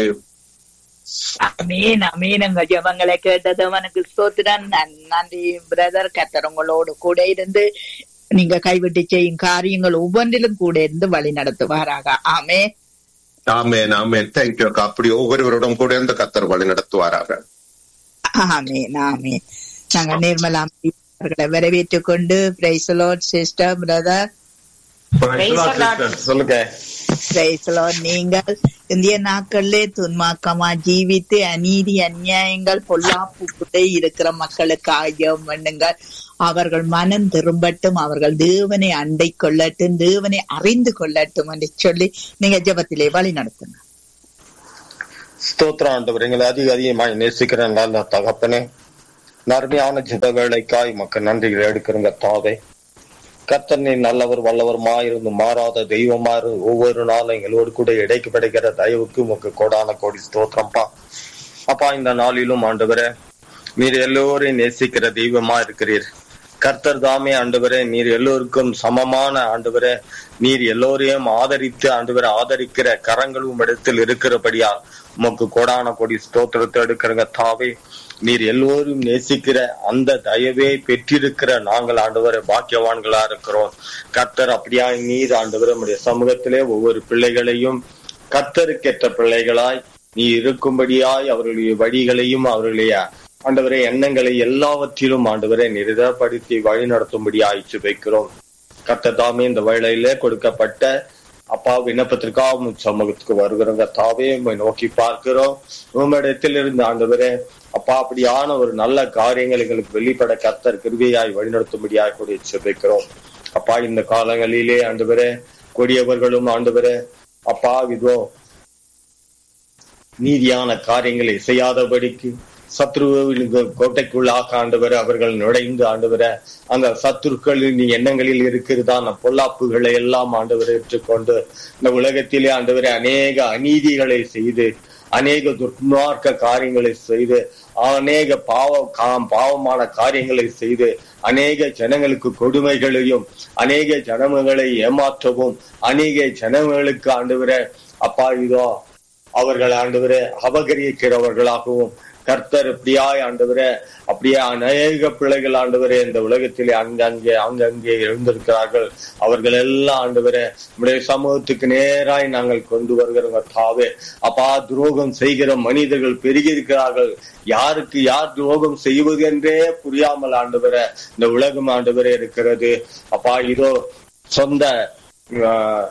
அமீன் அமீன் உங்க ஜபங்களை கேட்டது அவனுக்கு ஸ்தோத்திரம் நன்றி பிரதர் கத்தர் உங்களோடு கூட இருந்து நீங்க கைவிட்டு செய்யும் காரியங்கள் ஒவ்வொன்றிலும் கூட இருந்து வழி நடத்துவாராக ஆமே ஆமேன் ஆமேன் தேங்க்யூ அக்கா அப்படி ஒவ்வொருவரோடும் கூட இருந்து கத்தர் வழி நடத்துவாராக ஆமேன் ஆமேன் நாங்க நிர்மலா அவர்களை வரவேற்றுக் கொண்டு பிரைசலோட் சிஸ்டர் பிரதர் சொல்லுங்க நீங்கள் இந்திய நாட்களிலே துன்மாக்கமா ஜீவித்து அநீதி அநியாயங்கள் பொல்லாப்புக்குள்ளே இருக்கிற மக்களுக்கு ஆகியம் பண்ணுங்கள் அவர்கள் மனம் திரும்பட்டும் அவர்கள் தேவனை அண்டை கொள்ளட்டும் தேவனை அறிந்து கொள்ளட்டும் என்று சொல்லி நீங்க ஜபத்திலே வழி நடத்துங்க ஸ்தோத்திரம் ஆண்டவர் எங்களை அதிக அதிகமாய் நேசிக்கிற நல்ல தகப்பனே நர்மையான ஜித வேலைக்காய் மக்கள் நன்றிகளை எடுக்கிறங்க தாவே கர்த்தனை நல்லவர் வல்லவருமா இருந்து மாறாத தெய்வமா இருந்து ஒவ்வொரு நாளும் எங்களோடு கூட இடைக்கு படைக்கிற தயவுக்கு உங்க கோடான கோடி ஸ்தோத்திரம்ப்பா அப்பா இந்த நாளிலும் ஆண்டவரே நீர் எல்லோரையும் நேசிக்கிற தெய்வமா இருக்கிறீர் கர்த்தர் தாமே ஆண்டவரே நீர் எல்லோருக்கும் சமமான ஆண்டவரே நீர் எல்லோரையும் ஆதரித்து ஆண்டவரை ஆதரிக்கிற கரங்களும் இடத்தில் இருக்கிறபடியா உமக்கு கோடான கோடி ஸ்தோத்திரத்தை எடுக்கிறங்க தாவே நீர் எல்லோரும் நேசிக்கிற அந்த தயவே பெற்றிருக்கிற நாங்கள் ஆண்டவரை பாக்கியவான்களா இருக்கிறோம் கர்த்தர் அப்படியா நீர் ஆண்டவர் நம்முடைய சமூகத்திலே ஒவ்வொரு பிள்ளைகளையும் கர்த்தருக்கேற்ற பிள்ளைகளாய் நீ இருக்கும்படியாய் அவர்களுடைய வழிகளையும் அவர்களுடைய ஆண்டவரை எண்ணங்களை எல்லாவற்றிலும் ஆண்டவரை நிறுதப்படுத்தி வழி நடத்தும்படியாய் வைக்கிறோம் கர்த்தர் தாமே இந்த வேளையிலே கொடுக்கப்பட்ட அப்பா விண்ணப்பத்திற்காக சமூகத்துக்கு வருகிறோங்க தாவே நோக்கி பார்க்கிறோம் உங்களிடத்தில் இருந்து ஆண்டவரே அப்பா அப்படியான ஒரு நல்ல காரியங்கள் எங்களுக்கு வெளிப்பட கத்தர் கிருவியாய் வழிநடத்தும்படியாக கூட செபிக்கிறோம் அப்பா இந்த காலங்களிலே ஆண்டவரே கொடியவர்களும் ஆண்டவரே அப்பா இதோ நீதியான காரியங்களை செய்யாதபடிக்கு சத்ருவின் கோட்டைக்குள்ளாக ஆண்டவர் அவர்கள் நுழைந்து ஆண்டவர அந்த சத்துருக்களின் எண்ணங்களில் இருக்கிறதான பொல்லாப்புகளை எல்லாம் ஆண்டவர் ஏற்றுக்கொண்டு இந்த உலகத்திலே ஆண்டவரை அநேக அநீதிகளை செய்து அநேக துர்மார்க்க காரியங்களை செய்து அநேக பாவ பாவமான காரியங்களை செய்து அநேக ஜனங்களுக்கு கொடுமைகளையும் அநேக ஜனங்களை ஏமாற்றவும் அநேக ஜனங்களுக்கு ஆண்டவர அப்பா இதோ அவர்கள் ஆண்டவரை அபகரிக்கிறவர்களாகவும் கர்த்தர் இப்படியாய் ஆண்டவரே அப்படியே அநேக பிள்ளைகள் ஆண்டவரே இந்த உலகத்திலே அங்கங்கே அங்கங்கே எழுந்திருக்கிறார்கள் அவர்கள் எல்லாம் ஆண்டவரே நம்முடைய சமூகத்துக்கு நேராய் நாங்கள் கொண்டு வருகிறோம் தாவே அப்பா துரோகம் செய்கிற மனிதர்கள் பெருகி இருக்கிறார்கள் யாருக்கு யார் துரோகம் செய்வது என்றே புரியாமல் ஆண்டவரே இந்த உலகம் ஆண்டவரே இருக்கிறது அப்பா இதோ சொந்த ஆஹ்,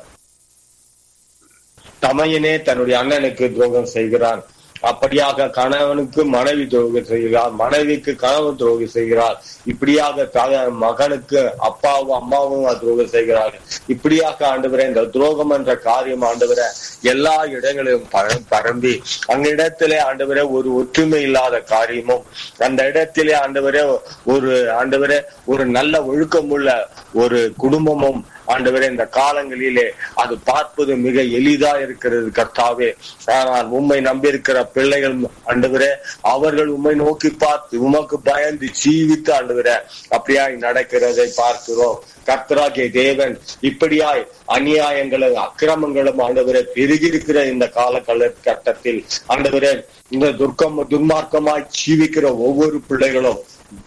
தமையனே தன்னுடைய அண்ணனுக்கு துரோகம் செய்கிறான் அப்படியாக கணவனுக்கு மனைவி துரோகம் செய்கிறார் மனைவிக்கு கணவன் துரோகம் செய்கிறார் இப்படியாக த- மகனுக்கு அப்பாவும் அம்மாவும் துரோகம் செய்கிறார்கள் இப்படியாக ஆண்டவரே இந்த துரோகம் என்ற காரியம் ஆண்டவரே எல்லா இடங்களிலும் பர- பரம்பி அந்த இடத்திலே ஆண்டவரே ஒரு ஒற்றுமை இல்லாத காரியமும் அந்த இடத்திலே ஆண்டவரே ஒரு ஆண்டவரே ஒரு நல்ல ஒழுக்கமுள்ள ஒரு குடும்பமும் ஆண்டவரே இந்த காலங்களிலே அது பார்ப்பது மிக எளிதா இருக்கிறது கர்த்தாவே ஆனால் உம்மை நம்பியிருக்கிற பிள்ளைகள் ஆண்டவரே அவர்கள் உம்மை நோக்கி பார்த்து உமக்கு பயந்து ஜீவித்து ஆண்டவரே அப்படியாய் நடக்கிறதை பார்க்கிறோம் கர்த்தராகிய தேவன் இப்படியாய் அநியாயங்களும் அக்கிரமங்களும் ஆண்டவரே பெருகியிருக்கிற இந்த கால கட்டத்தில் ஆண்டவரே இந்த துர்க்கம் துன்மார்க்கமாய் ஜீவிக்கிற ஒவ்வொரு பிள்ளைகளும்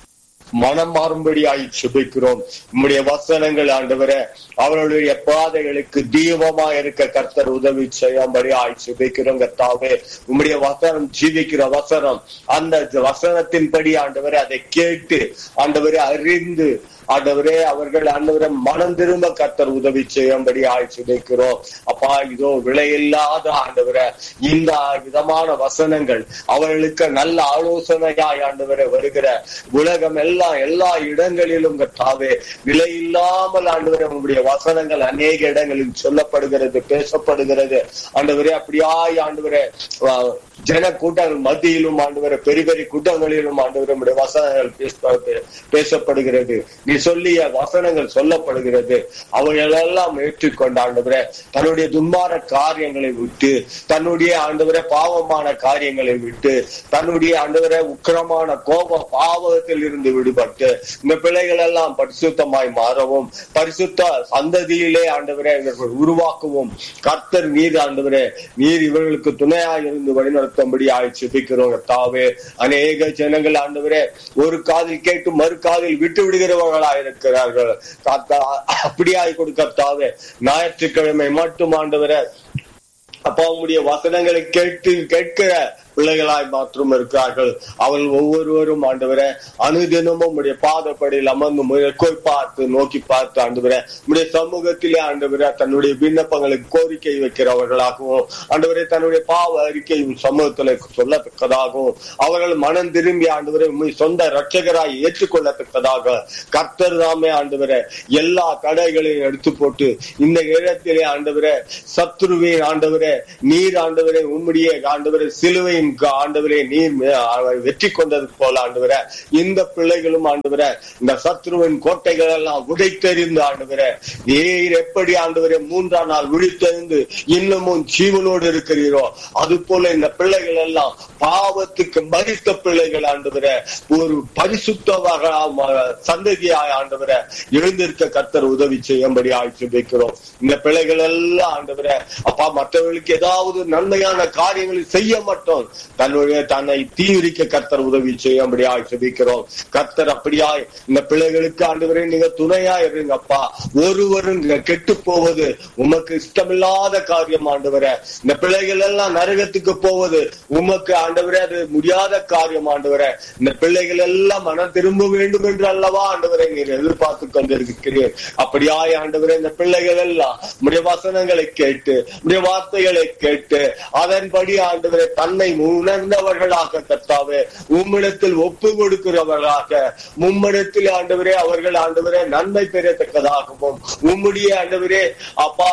மனம் மாறும்படியாய் சுபிக்கிறோம் உம்முடைய வசனங்கள் ஆண்டவரே அவர்களுடைய பாதைகளுக்கு தீபமா இருக்க கர்த்தர் உதவி செய்யும்படி ஆய் சுபிக்கிறோம் கர்த்தாவே உம்முடைய வசனம் ஜீவிக்கிற வசனம் அந்த வசனத்தின்படி ஆண்டவரே அதை கேட்டு ஆண்டவரே அறிந்து ஆண்டவரே அவர்கள் ஆண்டவரே மனம் திரும்ப கர்த்தர் உதவி செய்யும்படி ஆய் சுபிக்கிறோம் அப்பா இதோ விலையில்லாத ஆண்டவரே இந்த விதமான வசனங்கள் அவர்களுக்கு நல்ல ஆலோசனையாய் ஆண்டவரே வருகிற உலகம் எல்லாம் எல்லா இடங்களிலும் கர்த்தாவே விலை இல்லாமல் ஆண்டவரே உங்களுடைய வசனங்கள் அநேக இடங்களில் சொல்லப்படுகிறது பேசப்படுகிறது ஆண்டவரே அப்படியாய் ஆண்டவரே ஆஹ், ஜன கூட்டங்கள் மத்தியிலும் ஆண்டவரே பெரிய பெரிய கூட்டங்களிலும் ஆண்டவரே உம்முடைய வசனங்கள் பேச- பேசப்படுகிறது நீ சொல்லிய வசனங்கள் சொல்லப்படுகிறது அவர்கள் எல்லாம் ஏற்றுக்கொண்ட ஆண்டவரே தன்னுடைய துன்மார காரியங்களை விட்டு தன்னுடைய ஆண்டவரே பாவமான காரியங்களை விட்டு தன்னுடைய ஆண்டவரே உக்கிரமான கோப பாவத்தில் இருந்து விடுபட்டு இந்த பிள்ளைகள் எல்லாம் பரிசுத்தமாய் மாறவும் பரிசுத்த சந்ததியிலே ஆண்டவரே இவர்கள் உருவாக்கவும் கர்த்தர் நீர் ஆண்டவரே நீர் இவர்களுக்கு துணையாய் இருந்து வழிநடத்தும்படி ஆய் செபிக்கிறோம் தாவே அநேக ஜனங்கள் ஆண்டவரே ஒரு காதில் கேட்டு மறு காதில் விட்டு விடுகிறவர்களா இருக்கிறார்கள் கர்த்தா- அப்படியாய் கொடுக்கத்தாவே ஞாயிற்றுக்கிழமை மட்டும் ஆண்டவரே அப்பா உங்களுடைய வசனங்களை கேட்டு கேட்கிற பிள்ளைகளாய் மாற்றும் இருக்கிறார்கள் அவர்கள் ஒவ்வொருவரும் ஆண்டவரே அனுதினமும் உடைய பாதப்படியில் அமர்ந்து முயற்கோய் பார்த்து நோக்கி பார்த்து ஆண்டவரே உடைய சமூகத்திலே ஆண்டவரே தன்னுடைய விண்ணப்பங்களுக்கு கோரிக்கை வைக்கிறவர்களாகவும் ஆண்டவரே தன்னுடைய பாவ அறிக்கையும் சமூகத்தில் சொல்லத்தக்கதாகவும் அவர்கள் மனம் திரும்பி ஆண்டவரே உம்மை சொந்த ரட்சகராய் ஏற்றுக்கொள்ளத்தக்கதாக கர்த்தர் தாமே ஆண்டவரே எல்லா தடைகளையும் எடுத்து போட்டு இந்த இடத்திலே ஆண்டவரே சத்ருவே ஆண்டவரே நீர் ஆண்டவரே உம்முடைய ஆண்டவரே சிலுவையின் க- ஆண்டவரே நீர் மே- அவர் வெற்றி கொண்டது போல ஆண்டவரே இந்த பிள்ளைகளும் ஆண்டவரே இந்த சத்ருவின் கோட்டைகள் எல்லாம் உடைத்தெறிந்து ஆண்டவரே நீர் எப்படி ஆண்டவரே மூன்றாம் நாள் விழித்தெறிந்து இன்னமும் ஜீவனோடு இருக்கிறீரோ அது போல இந்த பிள்ளைகள் எல்லாம் பாவத்துக்கு மறித்த பிள்ளைகள் ஆண்டவரே ஒரு பரிசுத்தமாக சந்ததியாய் ஆண்டவரே எழுந்திருக்க கர்த்தர் உதவி செய்யும்படி ஆட்சி வைக்கிறோம் இந்த பிள்ளைகள் எல்லாம் ஆண்டவரே அப்பா மற்றவர்களுக்கு ஏதாவது நன்மையான காரியங்களை செய்ய மாட்டோம் தன்னுடைய தன்னை தீவிரிக்க கர்த்தர் உதவி செய்யும்படி ஆட்சி வைக்கிறோம் கர்த்தர் அப்படியாய் இந்த பிள்ளைகளுக்கு ஆண்டவரே நீங்க துணையா இருங்க அப்பா ஒருவரும் கெட்டு போவது உமக்கு இஷ்டமில்லாத காரியம் ஆண்டவரே இந்த பிள்ளைகள் எல்லாம் நரகத்துக்கு போவது உமக்கு ஆண்டவரே அது முடியாத காரியம் ஆண்டவரே இந்த பிள்ளைகள் எல்லாம் மனம் திரும்ப வேண்டும் என்று அல்லவா ஆண்டவரை நீர் எதிர்பார்த்து கொண்டிருக்கிறீர் அப்படியாய் ஆண்டவரே இந்த பிள்ளைகள் எல்லாம் உடைய வசனங்களை கேட்டு உடைய வார்த்தைகளை கேட்டு அதன்படி ஆண்டவரே தன்னை உணர்ந்தவர்களாக கர்த்தாவே உம்மிடத்தில் ஒப்பு கொடுக்கிறவர்களாக மும்மிடத்தில் ஆண்டவரே அவர்கள் ஆண்டவரே நன்மை பெறத்தக்கதாகவும் உம்முடைய ஆண்டவரே அப்பா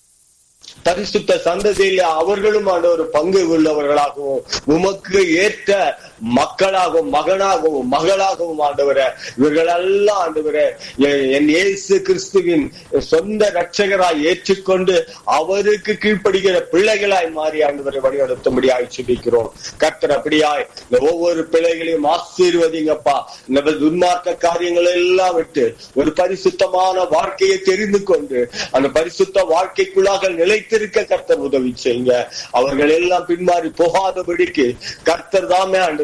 பரிசுத்த சந்ததியில் அவர்களும் ஆண்டவர் பங்கு உள்ளவர்களாகவும் உமக்கு ஏற்ற மக்களாகவும் மகனாகவும் மகளாகவும் ஆண்டவரே இவர்கள் எல்லாம் ஆண்டவரே எ- என் இயேசு கிறிஸ்துவின் சொந்த ரட்சகராய் ஏற்றுக்கொண்டு அவருக்கு கீழ்ப்படுகிற பிள்ளைகளாய் மாறி ஆண்டவரை வழிநடத்தும்படி ஆய்ச்சிக்கிறோம் கர்த்தர் அப்படியாய் இந்த ஒவ்வொரு பிள்ளைகளையும் ஆசீர்வதிங்கப்பா இந்த துன்மார்க்க காரியங்களை எல்லாம் விட்டு ஒரு பரிசுத்தமான வாழ்க்கையை தெரிந்து கொண்டு அந்த பரிசுத்த வாழ்க்கைக்குள்ளாக நிலைத்திருக்க கர்த்தர் உதவி செய்யுங்க அவர்கள் எல்லாம் பின்மாறி போகாதபடிக்கு கர்த்தர் தாமே ஆண்டு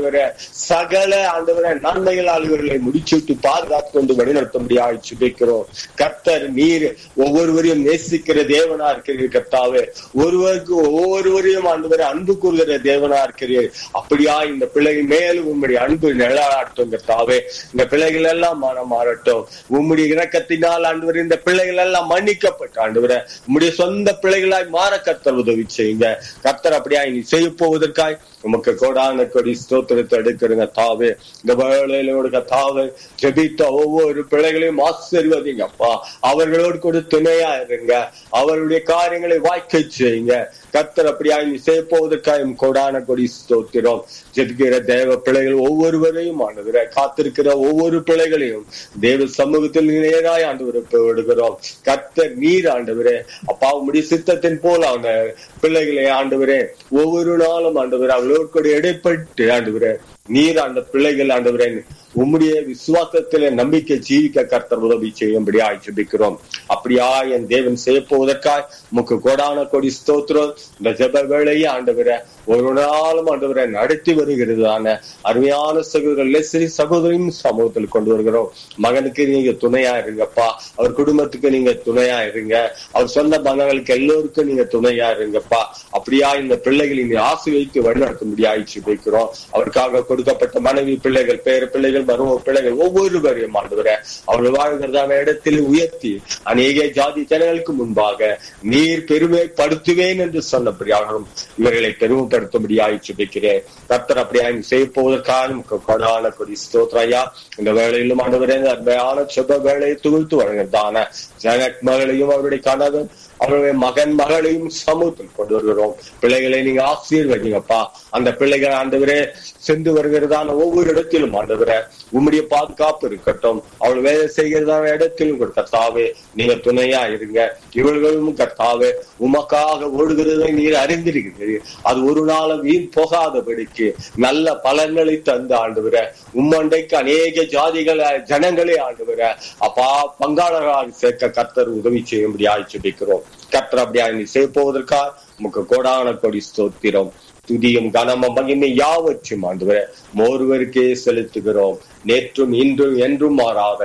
ஆண்டவரே சகல ஆண்டவரே நன்மைகளால் இவர்களை முடிச்சுட்டு பாதுகாத்து கொண்டு வழிநடத்தும்படியாக சுபிக்கிறோம் கர்த்தர் நீர் ஒவ்வொருவரையும் நேசிக்கிற தேவனா இருக்கிறீர் கர்த்தாவே ஒருவருக்கு ஒவ்வொருவரையும் ஆண்டவரை அன்பு கூறுகிற தேவனா இருக்கிறீர் அப்படியா இந்த பிள்ளைகள் மேலும் உம்முடைய அன்பு நிழலாட்டும் கர்த்தாவே இந்த பிள்ளைகள் எல்லாம் மனம் மாறட்டும் உம்முடைய இறக்கத்தினால் ஆண்டவர் இந்த பிள்ளைகள் எல்லாம் மன்னிக்கப்பட்ட ஆண்டவரை உம்முடைய சொந்த பிள்ளைகளாய் மாற கர்த்தர் உதவி செய்யுங்க கர்த்தர் அப்படியா நீ செய்ய போவதற்காய் உமக்கு கோடான கொடி ஸ்தோத்திரத்தை எடுக்கிறங்க தாவே இந்த வேலையிலோட தாவே ஜெபித்த ஒவ்வொரு பிள்ளைகளையும் ஆசீர்வதிங்க அப்பா அவர்களோடு கூட துணையா இருங்க அவருடைய காரியங்களை வாய்க்க செய்யுங்க கர்த்தர் அப்படியா நீ செய்ய போவதற்காக கோடான கொடி ஸ்தோத்திரம் ஜெபிக்கிற தேவ பிள்ளைகள் ஒவ்வொருவரையும் ஆண்டுகிற காத்திருக்கிற ஒவ்வொரு பிள்ளைகளையும் தேவ சமூகத்தில் நேராய் ஆண்டு விடுகிறோம் கர்த்தர் நீர் ஆண்டவரே அப்பா உம்முடைய சித்தத்தின் போல அந்த பிள்ளைகளை ஆண்டவரே ஒவ்வொரு நாளும் ஆண்டவர் அவளோடு கூட இடைப்பட்டு ஆண்டவரே நீர் அந்த பிள்ளைகள் ஆண்டவரே உம்முடைய விசுவாசத்தில நம்பிக்கை ஜீவிக்க கர்த்தர் உதவி செய்யும்படி ஆட்சேபிக்கிறோம் அப்படியா என் தேவன் செய்ய போவதற்காய் முக்கு கோடான கொடி ஸ்தோத்திரம் இந்த ஜெப வேளையை ஆண்டவரை ஒரு நாளும் ஆண்டவரை நடத்தி வருகிறதான அருமையான சகோதரர் லெஸ்ரி சகோதரியும் சமூகத்தில் கொண்டு வருகிறோம் மகனுக்கு நீங்க துணையா இருங்கப்பா அவர் குடும்பத்துக்கு நீங்க துணையா இருங்க அவர் சொந்த பந்தங்களுக்கு எல்லோருக்கும் நீங்க துணையா இருங்கப்பா அப்படியா இந்த பிள்ளைகளை நீ ஆசை வைத்து வழிநடத்தும்படி ஆயிடுச்சு வைக்கிறோம் அவருக்காக கொடுக்கப்பட்ட மனைவி பிள்ளைகள் பேர பிள்ளைகள் மரும பிள்ளைகள் ஒவ்வொருவரையும் ஆண்டவர அவர்கள் வாழ்கிறதான இடத்தில் உயர்த்தி அநேக ஜாதி ஜனங்களுக்கு முன்பாக நீர் பெருமைப்படுத்துவேன் என்று சொன்னபடியாகவும் இவர்களை பெருமைப்படுத்தும்படி ஆயிடுச்சு வைக்கிறேன் கர்த்தர் அப்படியா செய்ய போவதற்காக கொடான கொடி ஸ்தோத்ரையா இந்த வேலையிலும் ஆண்டவரே இந்த அருமையான சுப வேலையை துவிழ்த்து வழங்குறதான ஜனக் மகளையும் அவருடைய கணவன் அவருடைய மகன் மகளையும் சமூகத்தில் கொண்டு வருகிறோம் பிள்ளைகளை நீங்க ஆசீர்வதிங்கப்பா அந்த பிள்ளைகள் ஆண்டவரே சென்று வருகிறதான ஒவ்வொரு இடத்திலும் ஆண்டவரே உம்முடைய பாதுகாப்பு இருக்கட்டும் அவள் வேலை செய்கிறதான இடத்திலும் கர்த்தாவே நீங்க துணையா இருங்க இவர்களும் கர்த்தாவே உமக்காக ஓடுகிறதை நீர் அறிந்திருக்கிறீர்கள் அது ஒரு நாளும் வீண் போகாதபடிக்கு நல்ல பலன்களை தந்து ஆண்டுகிற உம்மண்டைக்கு அநேக ஜாதிகளை ஜனங்களே ஆண்டுகிற அப்பா பங்காளர்களாக சேர்க்க கர்த்தர் உதவி செய்யும்படி ஆய்ச்சிபிக்கிறோம் கர்த்தர் அப்படியா நீ செய்ய உமக்கு கோடான கொடி ஸ்தோத்திரம் துதியும் கனமும் மகிமை யாவற்றும் ஆண்டுவர ஒருவருக்கே செலுத்துகிறோம் நேற்றும் இன்றும் என்றும் மாறாத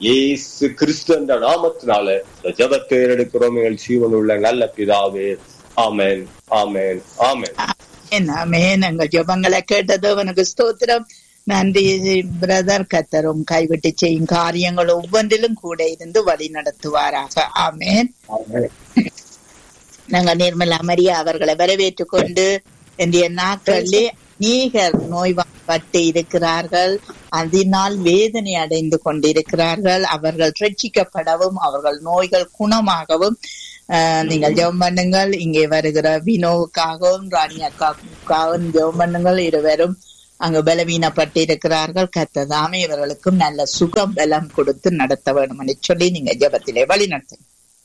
ஏசு கிறிஸ்து என்ற நாமத்தினால இந்த ஜபத்தை எடுக்கிறோம் எங்கள் ஜீவன் உள்ள நல்ல பிதாவே ஆமேன் ஆமேன் ஆமேன் ஆமேன் எங்கள் ஜபங்களை கேட்டது உனக்கு ஸ்தோத்திரம் நன்றி பிரதர் கத்தரும் கைவிட்டு செய்யும் காரியங்கள் ஒவ்வொன்றிலும் கூட இருந்து வழி நடத்துவாராக ஆமேன் நாங்க நிர்மலா மரியா அவர்களை வரவேற்றுக் கொண்டு இன்றைய நாட்களிலே அநேகர் நோய்வாய்ப்பட்டு இருக்கிறார்கள் அதனால் வேதனை அடைந்து கொண்டிருக்கிறார்கள் அவர்கள் ரட்சிக்கப்படவும் அவர்கள் நோய்கள் குணமாகவும் நீங்கள் ஜெபம் பண்ணுங்கள் இங்கே வருகிற வினோவுக்காகவும் ராணி அக்காவுக்காகவும் ஜெபம் பண்ணுங்கள் இருவரும் அங்கு பலவீனப்பட்டு இருக்கிறார்கள் கத்ததாமே இவர்களுக்கும் நல்ல சுகம் பலம் கொடுத்து நடத்த வேண்டும் என்று சொல்லி நீங்க ஜபத்திலே வழி நடத்துங்க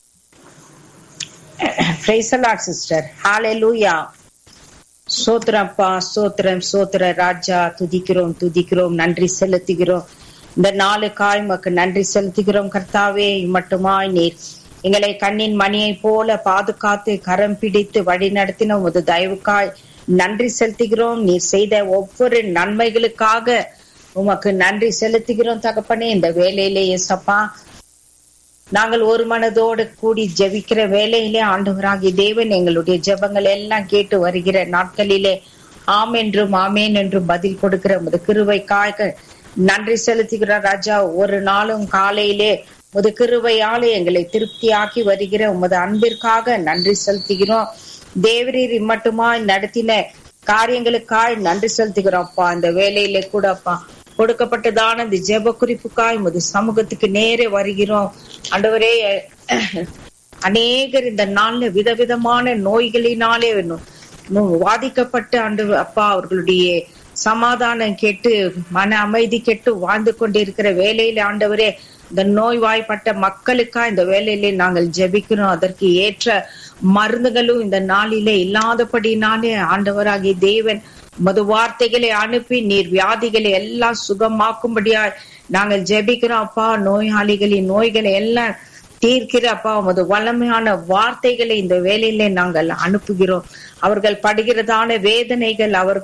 சிஸ்டர் ஹாலேலூயா சோத்திரப்பா சோத்திரம் சோத்திர ராஜா துதிக்கிறோம் துதிக்கிறோம் நன்றி செலுத்துகிறோம் இந்த நாளுக்காய் மக்கு நன்றி செலுத்துகிறோம் கர்த்தாவே மட்டுமாய் நீர் எங்களை கண்ணின் மணியை போல பாதுகாத்து கரம் பிடித்து வழி நடத்தின உமது தயவுக்காய் நன்றி செலுத்துகிறோம் நீர் செய்த ஒவ்வொரு நன்மைகளுக்காக உமக்கு நன்றி செலுத்துகிறோம் தகப்பனே இந்த வேலையிலே எசப்பா நாங்கள் ஒரு மனதோடு கூடி ஜெபிக்கிற வேலையிலே ஆண்டவராகி தேவன் எங்களுடைய ஜெபங்கள் எல்லாம் கேட்டு வருகிற நாட்களிலே ஆம் என்றும் ஆமேன் என்றும் பதில் கொடுக்கிற முது கிருவைக்காக நன்றி செலுத்துகிற ராஜா ஒரு நாளும் காலையிலே முது கிருவையாலே எங்களை திருப்தியாக்கி வருகிற உமது அன்பிற்காக நன்றி செலுத்துகிறோம் தேவரீர் இம்மட்டுமாய் நடத்தின காரியங்களுக்காய் நன்றி செலுத்துகிறோம் அப்பா இந்த வேலையிலே கூட அப்பா கொடுக்கப்பட்டதான இந்த ஜெப குறிப்புக்காய் முது சமூகத்துக்கு நேரே வருகிறோம் ஆண்டவரே அநேகர் இந்த நாள்ல விதவிதமான நோய்களினாலே வாதிக்கப்பட்டு ஆண்டு அப்பா அவர்களுடைய சமாதானம் கெட்டு மன அமைதி கெட்டு வாழ்ந்து கொண்டிருக்கிற வேலையில ஆண்டவரே இந்த நோய்வாய்ப்பட்ட மக்களுக்கா இந்த வேலையிலே நாங்கள் ஜெபிக்கிறோம் அதற்கு ஏற்ற மருந்துகளும் இந்த நாளிலே இல்லாதபடினாலே ஆண்டவராகிய தேவன் மது வார்த்தைகளை அனுப்பி நீர் வியாதிகளை எல்லாம் சுகமாக்கும்படியா நாங்கள் ஜெபிக்கிறோம் அப்பா நோயாளிகளின் நோய்களை எல்லாம் தீர்க்கிற அப்பா உமது வல்லமையான வார்த்தைகளை இந்த வேலையில நாங்கள் அனுப்புகிறோம் அவர்கள் படுகிறதான வேதனைகள் அவர்கள்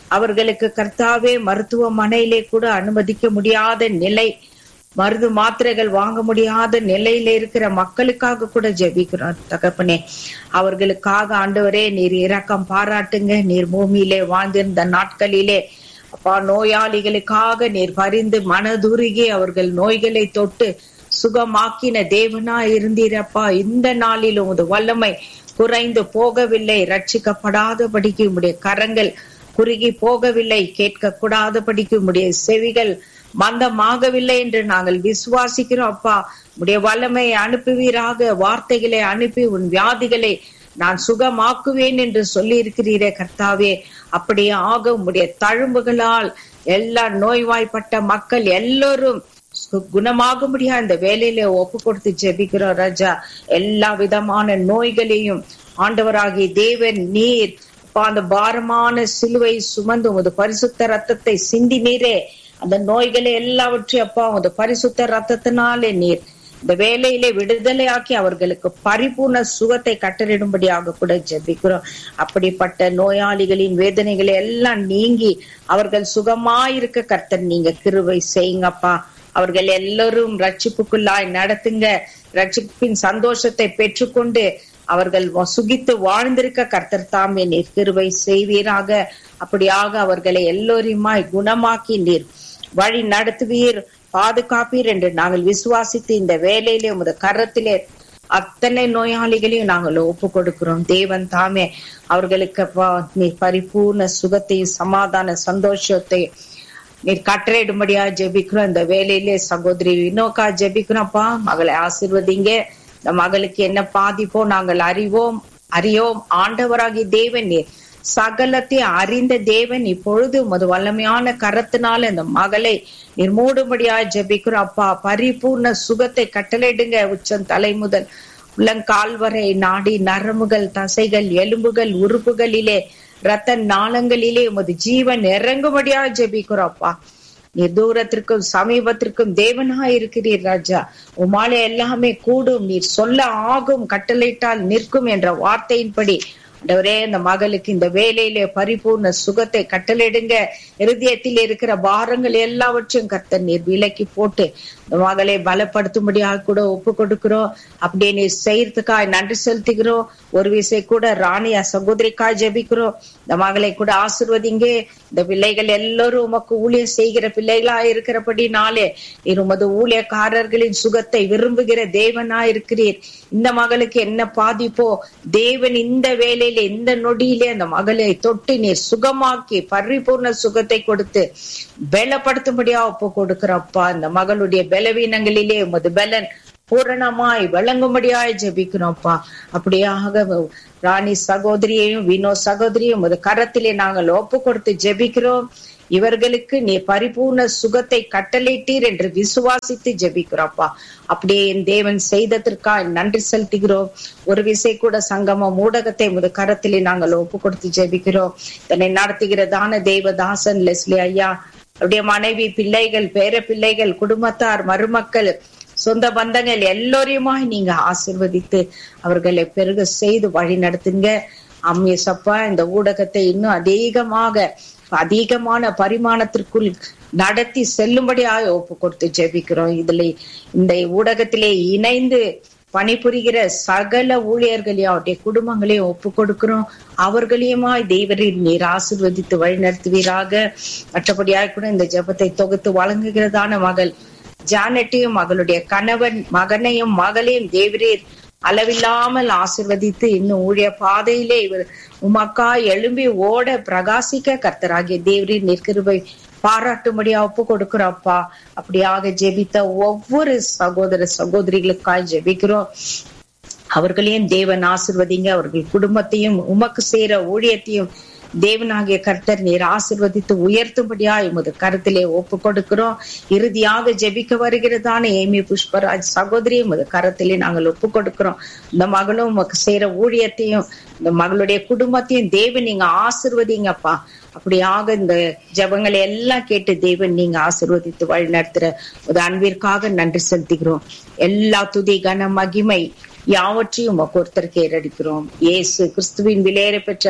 அவர்களுக்கு கர்த்தாவே மருத்துவமனையிலே கூட அனுமதிக்க முடியாத நிலை மருந்து மாத்திரைகள் வாங்க முடியாத நிலையில இருக்கிற மக்களுக்காக கூட ஜெபிக்கிறோம் தகப்பனே அவர்களுக்காக ஆண்டவரே நீர் இரக்கம் பாராட்டுங்க நீர் பூமியிலே வாழ்ந்திருந்த நாட்களிலே அப்பா நோயாளிகளுக்காக நீர் பரிந்து மனதுருகி அவர்கள் நோய்களை தொட்டு சுகமாக்கின தேவனா இருந்தீரப்பா இந்த நாளிலும் உமது வல்லமை குறைந்து போகவில்லை ரட்சிக்கப்படாதபடிக்கு உம்முடைய கரங்கள் குறுகி போகவில்லை கேட்க கூடாதபடிக்கு உம்முடைய செவிகள் மந்தமாகவில்லை என்று நாங்கள் விசுவாசிக்கிறோம் அப்பா உடைய வல்லமை அனுப்புவீராக வார்த்தைகளை அனுப்பி உன் வியாதிகளை நான் சுகமாக்குவேன் என்று சொல்லி இருக்கிறீரே கர்த்தாவே அப்படியே ஆக உம்முடைய தழும்புகளால் எல்லா நோய்வாய்ப்பட்ட மக்கள் எல்லோரும் சு- குணமாக முடியாது இந்த வேலையில ஒப்பு கொடுத்து ஜெபிக்கிறோம் ராஜா எல்லா விதமான நோய்களையும் ஆண்டவராகிய தேவன் நீர் அப்பா, அந்த பாரமான சிலுவை சுமந்து உமது பரிசுத்த ரத்தத்தை சிந்தி நீரே அந்த நோய்களை எல்லாவற்றையும் அப்பா உமது பரிசுத்த ரத்தத்தினாலே நீர் இந்த வேலையிலே விடுதலையாக்கி அவர்களுக்கு பரிபூர்ண சுகத்தை கட்டளிடும்படியாக கூட ஜெபிக்கிறோம் அப்படிப்பட்ட நோயாளிகளின் வேதனைகளை எல்லாம் நீங்கி அவர்கள் சுகமாயிருக்க கர்த்தர் நீங்க கிருபை செய்யுங்கப்பா அவர்கள் எல்லாரும் ரட்சிப்புக்குள்ளாய் நடத்துங்க ரட்சிப்பின் சந்தோஷத்தை பெற்றுக்கொண்டு அவர்கள் வ- சுகித்து வாழ்ந்திருக்க கர்த்தர் தாமே நீர் கிருபை செய்வீராக அப்படியாக அவர்களை எல்லோரையுமாய் குணமாக்கி நீர் வழி நடத்துவீர் பாதுகாப்பீர் என்று நாங்கள் விசுவாசித்து இந்த வேலையிலே உமது கரத்திலே அத்தனை நோயாளிகளையும் நாங்கள் ஒப்பு கொடுக்கிறோம் தேவன் தாமே அவர்களுக்கு அப்பா நீர் பரிபூர்ண சுகத்தையும் சமாதான சந்தோஷத்தையும் நீர் கட்டளையிடும்படியா ஜெபிக்கிறோம் இந்த வேலையிலே சகோதரி வினோக்கா ஜெபிக்கிறோம்ப்பா மகளை ஆசிர்வதிங்க இந்த மகளுக்கு என்ன பாதிப்போ நாங்கள் அறிவோம் அறியோம் ஆண்டவராகி தேவன் நீர் சகலத்தை அறிந்த தேவன் இப்பொழுது உமது வல்லமையான கரத்தினால இந்த மகளை நிர்மூடும்படியா ஜெபிக்கிறோம் அப்பா பரிபூர்ண சுகத்தை கட்டளையிடுங்க உச்சம் தலை முதல் உள்ளங்கால் வரை நாடி நரம்புகள் தசைகள் எலும்புகள் உறுப்புகளிலே ரத்த நாளங்களிலே உமது ஜீவன் இறங்கும்படியா ஜெபிக்கிறோம் அப்பா நீர் தூரத்திற்கும் சமீபத்திற்கும் தேவனாய் இருக்கிறீர் ராஜா உமாலே எல்லாமே கூடும் நீர் சொல்ல ஆகும் கட்டளையிட்டால் நிற்கும் என்ற வார்த்தையின்படி ஆண்டவரே இந்த மகளுக்கு இந்த வேலையிலே பரிபூர்ண சுகத்தை கட்டளையிடுங்க இருதயத்தில் இருக்கிற பாரங்கள் எல்லாவற்றையும் கர்த்தர் நீர் விலக்கி போட்டு இந்த மகளை பலப்படுத்தும்படியாக கூட ஒப்பு கொடுக்கிறோம் அப்படியே நீர் செய்யறதுக்காய் நன்றி செலுத்துகிறோம் ஒரு விசை கூட ராணியா சகோதரிக்காய் ஜெபிக்கிறோம் இந்த மகளை கூட ஆசிர்வதிங்க இந்த பிள்ளைகள் எல்லோரும் உமக்கு ஊழியம் செய்கிற பிள்ளைகளா இருக்கிறபடினாலே நீர் உமது ஊழியக்காரர்களின் சுகத்தை விரும்புகிற தேவனா இருக்கிறீர் இந்த மகளுக்கு என்ன பாதிப்போ தேவன் இந்த வேலையில இந்த நொடியிலே அந்த மகளை தொட்டு நீர் சுகமாக்கி பரிபூர்ண சுகத்தை கொடுத்து பலப்படுத்தும்படியா ஒப்பு கொடுக்கிறப்பா இந்த மகளுடைய பலவீனங்களிலே உமது பலன் பூரணமாய் விளங்கும்படியாய் ஜெபிக்கிறோம்ப்பா அப்படியாக ராணி சகோதரியையும் வினோ சகோதரியும் உமது கரத்திலே நாங்கள் ஒப்பு கொடுத்து ஜெபிக்கிறோம் இவர்களுக்கு நீ பரிபூர்ண சுகத்தை கட்டளையிட்டீர் என்று விசுவாசித்து ஜெபிக்கிறோம்ப்பா அப்படியே என் தேவன் செய்ததற்காக நன்றி செலுத்துகிறோம் ஒரு விசை கூட சங்கமம் ஊடகத்தை முத கரத்திலே நாங்கள் ஒப்பு கொடுத்து ஜெபிக்கிறோம் இதனை நடத்துகிறதான தேவதாசன் லெஸ்லி ஐயா அவருடைய மனைவி பிள்ளைகள் பேர பிள்ளைகள் குடும்பத்தார் மருமக்கள் சொந்த பந்தங்கள் எல்லோரையுமாய் நீங்க ஆசிர்வதித்து அவர்களை பெருக செய்து வழி நடத்துங்க அம்மியசப்பா இந்த ஊடகத்தை இன்னும் அதிகமாக அதிகமான பரிமாணத்திற்குள் நடத்தி செல்லும்படியாக ஒப்பு கொடுத்து ஜெபிக்கிறோம் இதுல இந்த ஊடகத்திலே இணைந்து பணிபுரிகிற சகல ஊழியர்களையும் அவருடைய குடும்பங்களையும் ஒப்பு கொடுக்கிறோம் அவர்களையுமாய் தெய்வரின் நீர் ஆசிர்வதித்து வழிநடத்துவீராக மற்றபடியாக கூட இந்த ஜெபத்தை தொகுத்து வழங்குகிறதான மகள் ஜானட்டையும் மகளுடைய கணவன் மகனையும் மகளையும் தேவரீர் அளவில்லாமல் ஆசிர்வதித்து இன்னும் ஊழிய பாதையிலே இவர் உமக்கா எழும்பி ஓட பிரகாசிக்க கர்த்தராகிய தேவரின் நிற்கிருபை பாராட்டும்படியா ஒப்பு கொடுக்கிறோம்ப்பா அப்படியாக ஜெபித்த ஒவ்வொரு சகோதர சகோதரிகளுக்காய் ஜெபிக்கிறோம் அவர்களையும் தேவன் ஆசிர்வதிங்க அவர்கள் குடும்பத்தையும் உமக்கு செய்யற ஊழியத்தையும் தேவனாகிய கர்த்தர் நீர் ஆசிர்வதித்து உயர்த்தும்படியா எமது கருத்திலே ஒப்பு கொடுக்கிறோம் இறுதியாக ஜெபிக்க வருகிறதான ஏமி புஷ்பராஜ் சகோதரி எமது கரத்திலே நாங்கள் ஒப்பு கொடுக்கிறோம் இந்த மகளும் உமக்கு செய்யற ஊழியத்தையும் இந்த மகளுடைய குடும்பத்தையும் தேவன் நீங்க ஆசிர்வதிங்கப்பா அப்படியாக இந்த ஜபங்களை எல்லாம் கேட்டு தேவன் நீங்க ஆசிர்வதித்து வழி நடத்துற ஒரு அன்பிற்காக நன்றி செலுத்துகிறோம் எல்லா துதி கன மகிமை யாவற்றையும் உமக்கு ஒருத்தருக்கு ஏறடிக்கிறோம் இயேசு கிறிஸ்துவின் விலையேற பெற்ற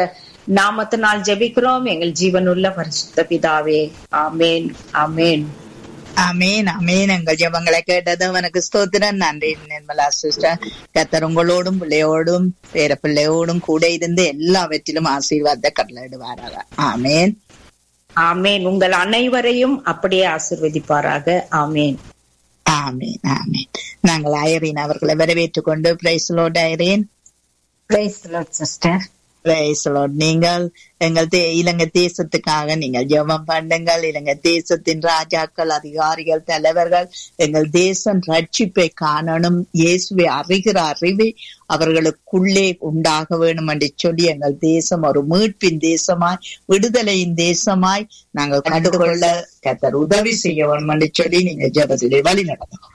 நாமத்தினால் ஜெபிக்கிறோம் எங்கள் ஜீவனுள்ள பரிசுத்த பிதாவே ஆமேன் ஆமேன் அமேன் அமேன் எங்கள் ஜெபங்களை கேட்டது அவனுக்கு ஸ்தோத்திரம் நன்றி நிர்மலா சிஸ்டர் கத்தர் உங்களோடும் பிள்ளையோடும் பேர பிள்ளையோடும் கூட இருந்து எல்லாவற்றிலும் ஆசீர்வாத கடலிடுவாராக ஆமேன் ஆமேன் உங்கள் அனைவரையும் அப்படியே ஆசிர்வதிப்பாராக ஆமேன் ஆமேன் ஆமேன் நாங்கள் ஐரீன் அவர்களை வரவேற்றுக் கொண்டு பிரைஸ்லோட் ஐரீன் சிஸ்டர் பிரைஸ்லோட் நீங்கள் எங்கள் தே இலங்கை தேசத்துக்காக நீங்கள் ஜெபம் பண்ணுங்கள் இலங்கை தேசத்தின் ராஜாக்கள் அதிகாரிகள் தலைவர்கள் எங்கள் தேசம் ரட்சிப்பை காணணும் இயேசுவை அறிகிற அறிவை அவர்களுக்குள்ளே உண்டாக வேணும் என்று சொல்லி எங்கள் தேசம் ஒரு மீட்பின் தேசமாய் விடுதலையின் தேசமாய் நாங்கள் கண்டுகொள்ள கத்தர் உதவி செய்ய வேணும் என்று சொல்லி நீங்க ஜெபத்திலே வழி நடத்தணும்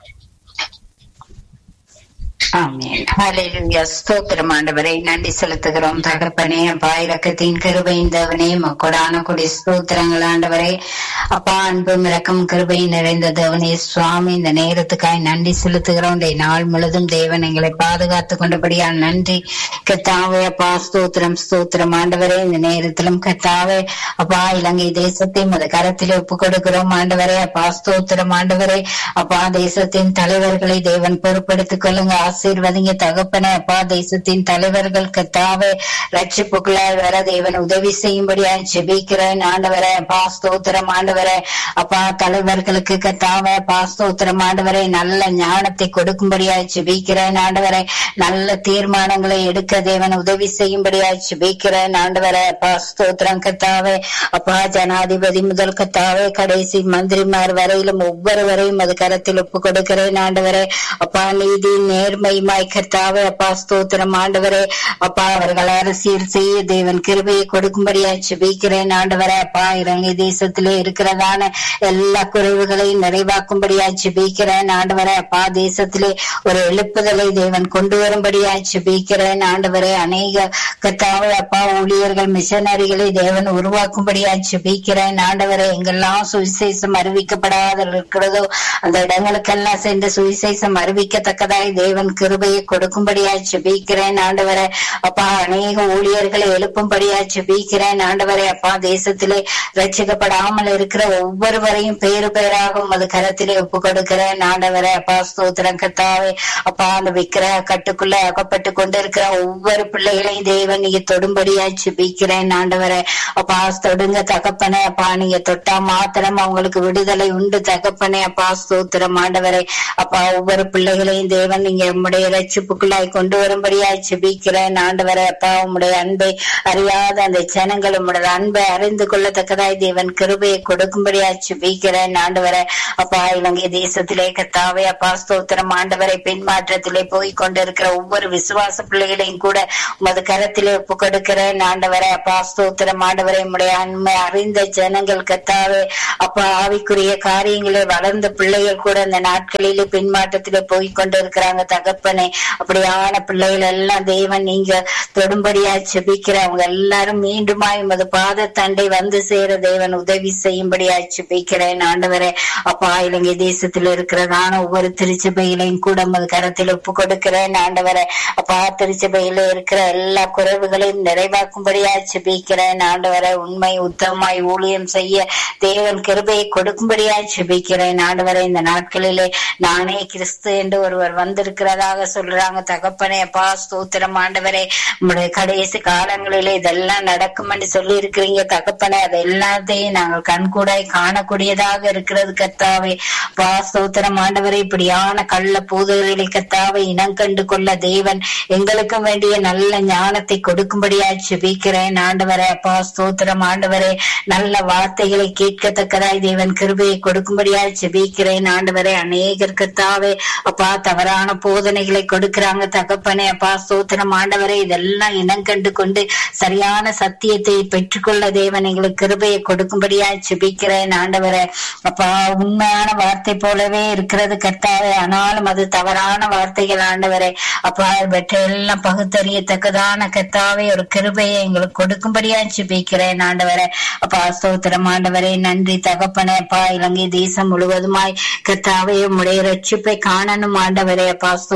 ஆமென் ஹalleluya ஸ்தோத்திரம் ஆண்டவரை நன்றி செலுத்துகிறோம் தகப்பனே அப்பா இரக்கத்தின் கிருபையின் தேவனே மக்கோடான கொடி ஸ்தோத்திரங்கள் ஆண்டவரே அப்பா அன்பும் இரக்கம் கிருபை நிறைந்த தேவனே சுவாமி இந்த நேரத்துக்காய் நன்றி செலுத்துகிறோம் இந்த நாள் முழுதும் தேவன் எங்களை பாதுகாத்து கொண்டபடியால் நன்றி கத்தாவே அப்பா ஸ்தோத்திரம் ஸ்தோத்திரம் ஆண்டவரே இந்த நேரத்திலும் கத்தாவே அப்பா இலங்கை தேசத்தை முத கரத்திலே ஒப்பு கொடுக்கிறோம் ஆண்டவரே அப்பா ஸ்தோத்திரம் ஆண்டவரே அப்பா தேசத்தின் தலைவர்களை தேவன் பொறுப்படுத்திக் கொள்ளுங்க ஆசீர்வதிங்க தகப்பனே அப்பா தேசத்தின் தலைவர்கள் கத்தாவே ரட்சிப்புகளாய் வர தேவன் உதவி செய்யும்படியா ஜெபிக்கிறேன் ஆண்டவரே அப்பா ஸ்தோத்திரம் ஆண்டவரே அப்பா தலைவர்களுக்கு கத்தாவே அப்பா ஸ்தோத்திரம் ஆண்டவரே நல்ல ஞானத்தை கொடுக்கும்படியா ஜெபிக்கிறேன் ஆண்டவரே நல்ல தீர்மானங்களை எடுக்க தேவன் உதவி செய்யும்படியா ஜெபிக்கிறேன் ஆண்டவரே அப்பா ஸ்தோத்திரம் கத்தாவே அப்பா ஜனாதிபதி முதல் கத்தாவே கடைசி மந்திரிமார் வரையிலும் ஒவ்வொருவரையும் அது கரத்தில் ஒப்பு கொடுக்கிறேன் ஆண்டவரே அப்பா நீதி நேர்மையுமாய் கர்த்தாவே அப்பா ஸ்தோத்திரம் ஆண்டவரே அப்பா அவர்கள் அரசியல் செய்ய தேவன் கிருபையை கொடுக்கும்படியா ஜெபிக்கிறேன் ஆண்டவரே அப்பா இலங்கை தேசத்திலே இருக்கிறதான எல்லா குறைவுகளையும் நிறைவாக்கும்படியா ஜெபிக்கிறேன் ஆண்டவரே அப்பா தேசத்திலே ஒரு எழுப்புதலை தேவன் கொண்டு வரும்படியா ஜெபிக்கிறேன் ஆண்டவரே அநேக கர்த்தாவே அப்பா ஊழியர்கள் மிஷனரிகளை தேவன் உருவாக்கும்படியா ஜெபிக்கிறேன் ஆண்டவரே எங்கெல்லாம் சுவிசேஷம் அறிவிக்கப்படாத இருக்கிறதோ அந்த இடங்களுக்கெல்லாம் சென்று சுவிசேஷம் அறிவிக்கத்தக்கதாய் தேவன் கிருபையை கொடுக்கும்படியா ஜெபிக்கிறேன் ஆண்டவரே அப்பா அநேக ஊழியர்களை எழுப்பும்படியா ஜெபிக்கிறேன் ஆண்டவரே அப்பா தேசத்திலே ரட்சிக்கப்படாமல் இருக்கிற ஒவ்வொருவரையும் பேரு பேராக உமது கரத்திலே ஒப்பு கொடுக்கிறேன் ஆண்டவரே அப்பா ஸ்தோத்திரம் கத்தாவே அப்பா அந்த விக்கிரக கட்டுக்குள்ள அகப்பட்டு கொண்டிருக்கிற ஒவ்வொரு பிள்ளைகளையும் தேவன் நீங்க தொடும்படியா ஜெபிக்கிறேன் ஆண்டவரே அப்பா தொடுங்க தகப்பனே அப்பா நீங்க தொட்டா மாத்திரம் அவங்களுக்கு விடுதலை உண்டு தகப்பனே அப்பா ஸ்தோத்திரம் ஆண்டவரே அப்பா ஒவ்வொரு பிள்ளைகளையும் தேவன் நீங்க உம்முடைய ரட்சிப்புக்குள்ளாய் கொண்டு வரும்படியாய் ஜெபிக்கிறேன் ஆண்டவரே அப்பா உம்முடைய அன்பை அறியாத அந்த ஜனங்கள் உம்முடைய அன்பை அறிந்து கொள்ளத்தக்கதாய் தேவன் கிருபையை கொடுக்கும்படியாய் ஜெபிக்கிறேன் ஆண்டவரே அப்பா இலங்கை தேசத்திலே கத்தாவே அப்பா ஸ்தோத்திரம் ஆண்டவரை பின்மாற்றத்திலே போய் கொண்டிருக்கிற ஒவ்வொரு விசுவாச பிள்ளைகளையும் கூட உமது கரத்திலே ஒப்பு கொடுக்கிறேன் ஆண்டவரே அப்பா ஸ்தோத்திரம் ஆண்டவரை உம்முடைய அண்மை அறிந்த ஜனங்கள் கத்தாவே அப்பா ஆவிக்குரிய காரியங்களே வளர்ந்த பிள்ளைகள் கூட இந்த நாட்களிலே பின்மாற்றத்திலே போய் கொண்டிருக்கிறாங்க தகப்பனே அப்படியான பிள்ளைகள் எல்லாம் தேவன் நீங்க தொடும்படியா செபிக்கிற அவங்க எல்லாரும் மீண்டுமாய் உமது பாத தண்டை வந்து சேர தேவன் உதவி செய்யும்படியா செபிக்கிறேன் ஆண்டவரே அப்பா இலங்கை தேசத்தில் இருக்கிறதான ஒவ்வொரு திருச்சபைகளையும் கூட உமது கரத்தில் ஒப்பு கொடுக்கிறேன் ஆண்டவரே அப்பா திருச்சபையில இருக்கிற எல்லா குறைவுகளையும் நிறைவாக்கும்படியா செபிக்கிறேன் ஆண்டவரே உண்மை உத்தமாய் ஊழியம் செய்ய தேவன் கிருபையை கொடுக்கும்படியா செபிக்கிறேன் ஆண்டவரே இந்த நாட்களிலே நானே கிறிஸ்து என்று ஒருவர் வந்திருக்கிறதாக சொல்றாங்க தகப்பனே அப்பா ஸ்தோத்திரம் ஆண்டவரே உங்களுடைய கடைசி காலங்களிலே இதெல்லாம் நடக்கும் என்று சொல்லி இருக்கிறீங்க தகப்பனே அது எல்லாத்தையும் நாங்கள் கண்கூடாய் காணக்கூடியதாக இருக்கிறது கத்தாவே அப்பா ஸ்தோத்திரம் ஆண்டவரே இப்படியான கள்ள பூதர்களை கத்தாவை இனம் கண்டு கொள்ள தேவன் எங்களுக்கும் வேண்டிய நல்ல ஞானத்தை கொடுக்கும்படியா செபிக்கிறேன் ஆண்டவரே அப்பா ஸ்தோத்திரம் ஆண்டவரே நல்ல வார்த்தைகளை கேட்கத்தக்கதாய் தேவன் கிருபையை கொடுக்கும்படியா செபிக்கிறேன் ஆண்டவரே அநேகர் கத்தாவே அப்பா தவறான போதனைகளை கொடுக்கிறாங்க தகப்பனே அப்பா ஸ்தோத்திரம் ஆண்டவரே இதெல்லாம் இனம் கண்டு கொண்டு சரியான சத்தியத்தை பெற்றுக்கொள்ள தேவன் எங்களுக்கு கிருபையை கொடுக்கும்படியா செபிக்கிறேன் ஆண்டவரே அப்பா உண்மையான வார்த்தை போலவே இருக்கிறது கர்த்தாவே ஆனாலும் அது தவறான வார்த்தைகள் ஆண்டவரே அப்பா இவற்றையெல்லாம் பகுத்தறியத்தக்கதான கர்த்தாவே ஒரு கிருபையை எங்களுக்கு கொடுக்கும்படியா ஜெபிக்கிறேன் ஆண்டவரே அப்பா ஸ்தோத்திரம் ஆண்டவரே நன்றி தகப்பனே அப்பா இலங்கை தேசம் முழுவதுமாய் கர்த்தாவே உம்முடைய ரட்சிப்பை காணணும் ஆண்டவரே அப்பா ஸ்தோத்திரம்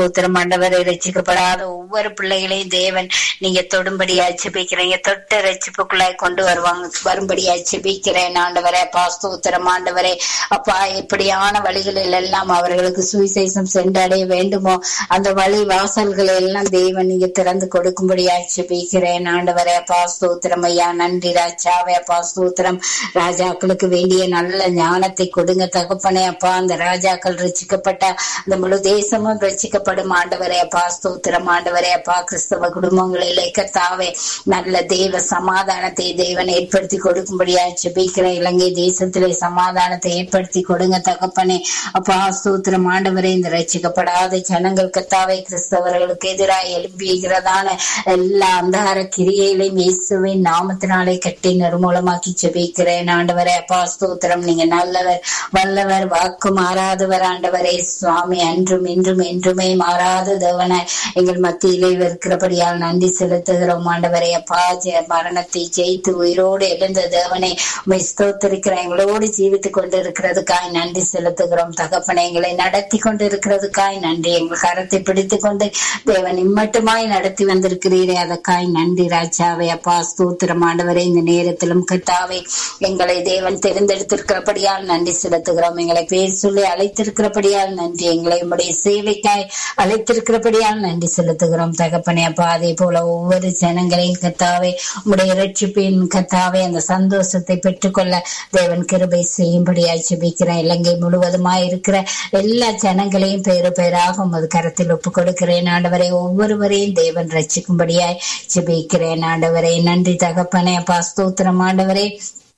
ஸ்தோத்திரம் ஆண்டவரை ரசிக்கப்படாத ஒவ்வொரு பிள்ளைகளையும் தேவன் நீங்க தொடும்படியா ஜெபிக்கிறீங்க தொட்ட ரட்சிப்புக்குள்ளாய் கொண்டு வருவாங்க வரும்படியா ஜெபிக்கிறேன் ஆண்டவரே அப்பா ஸ்தோத்திரம் ஆண்டவரே அப்பா எப்படியான வழிகளில் எல்லாம் அவர்களுக்கு சுவிசேஷம் சென்றடைய வேண்டுமோ அந்த வழி வாசல்களை எல்லாம் தேவன் நீங்க திறந்து கொடுக்கும்படியா ஜெபிக்கிறேன் ஆண்டவரே அப்பா ஸ்தோத்திரம் ஐயா நன்றி ராஜாவே அப்பா ஸ்தோத்திரம் ராஜாக்களுக்கு வேண்டிய நல்ல ஞானத்தை கொடுங்க தகப்பனே அப்பா அந்த ராஜாக்கள் ரசிக்கப்பட்ட அந்த முழு தேசமும் ரசிக்கப்படும் ஆண்டவரே அப்பா ஸ்தோத்திரம் ஆண்டவரே அப்பா கிறிஸ்தவ குடும்பங்களிலே கர்த்தாவே நல்ல தேவ சமாதானத்தை தேவன் ஏற்படுத்தி கொடுக்கும்படியா ஜெபிக்கிற இலங்கை தேசத்திலே சமாதானத்தை ஏற்படுத்தி கொடுங்க தகப்பனே அப்பா ஸ்தோத்திரம் ஆண்டவரே இந்த ரசிக்கப்படாத ஜனங்கள் கர்த்தாவே கிறிஸ்தவர்களுக்கு எதிராக எழுப்பிகிறதான எல்லா அந்தகார கிரியைகளையும் இயேசுவின் நாமத்தினாலே கட்டி நறுமூலமாக்கி ஜெபிக்கிறேன் ஆண்டவரே அப்பா ஸ்தோத்திரம் நீங்க நல்லவர் வல்லவர் வாக்கு மாறாதவர் ஆண்டவரே சுவாமி அன்றும் இன்றும் என்றுமே மாறாத தேவன எங்கள் மத்தியிலே இருக்கிறபடியால் நன்றி செலுத்துகிறோம் ஆண்டவரே அப்பா ஜெ- மரணத்தை ஜெயித்து உயிரோடு எழுந்த தேவனை உம்மை ஸ்தோத்திரிக்கிற எங்களோடு ஜீவித்துக் கொண்டிருக்கிறதுக்காய் நன்றி செலுத்துகிறோம் தகப்பனை எங்களை நடத்தி கொண்டிருக்கிறதுக்காய் நன்றி எங்கள் கரத்தை பிடித்துக் கொண்டு தேவன் இம்மட்டுமாய் நடத்தி வந்திருக்கிறீரே அதற்காய் நன்றி ராஜாவே அப்பா ஸ்தோத்திரம் ஆண்டவரே இந்த நேரத்திலும் கத்தாவே எங்களை தேவன் தெரிந்தெடுத்திருக்கிறபடியால் நன்றி செலுத்துகிறோம் எங்களை பேர் சொல்லி அழைத்திருக்கிறபடியால் நன்றி எங்களை உம்முடைய சேவைக்காய் அழைத்திருக்கிறபடியால் நன்றி செலுத்துகிறோம் தகப்பனே அப்பா அதே போல ஒவ்வொரு ஜனங்களையும் கத்தாவே உம்முடைய இரட்சிப்பின் கத்தாவே அந்த சந்தோஷத்தை பெற்றுக்கொள்ள தேவன் கிருபை செய்யும்படியாய் ஜெபிக்கிறேன் இலங்கை முழுவதுமாய் இருக்கிற எல்லா ஜனங்களையும் பேரு பேராக உமது கரத்தில் ஒப்பு கொடுக்கிறேன் ஆண்டவரை ஒவ்வொருவரையும் தேவன் ரட்சிக்கும்படியாய் ஜெபிக்கிறேன் ஆண்டவரே நன்றி தகப்பனே அப்பா ஸ்தோத்திரம் ஆண்டவரே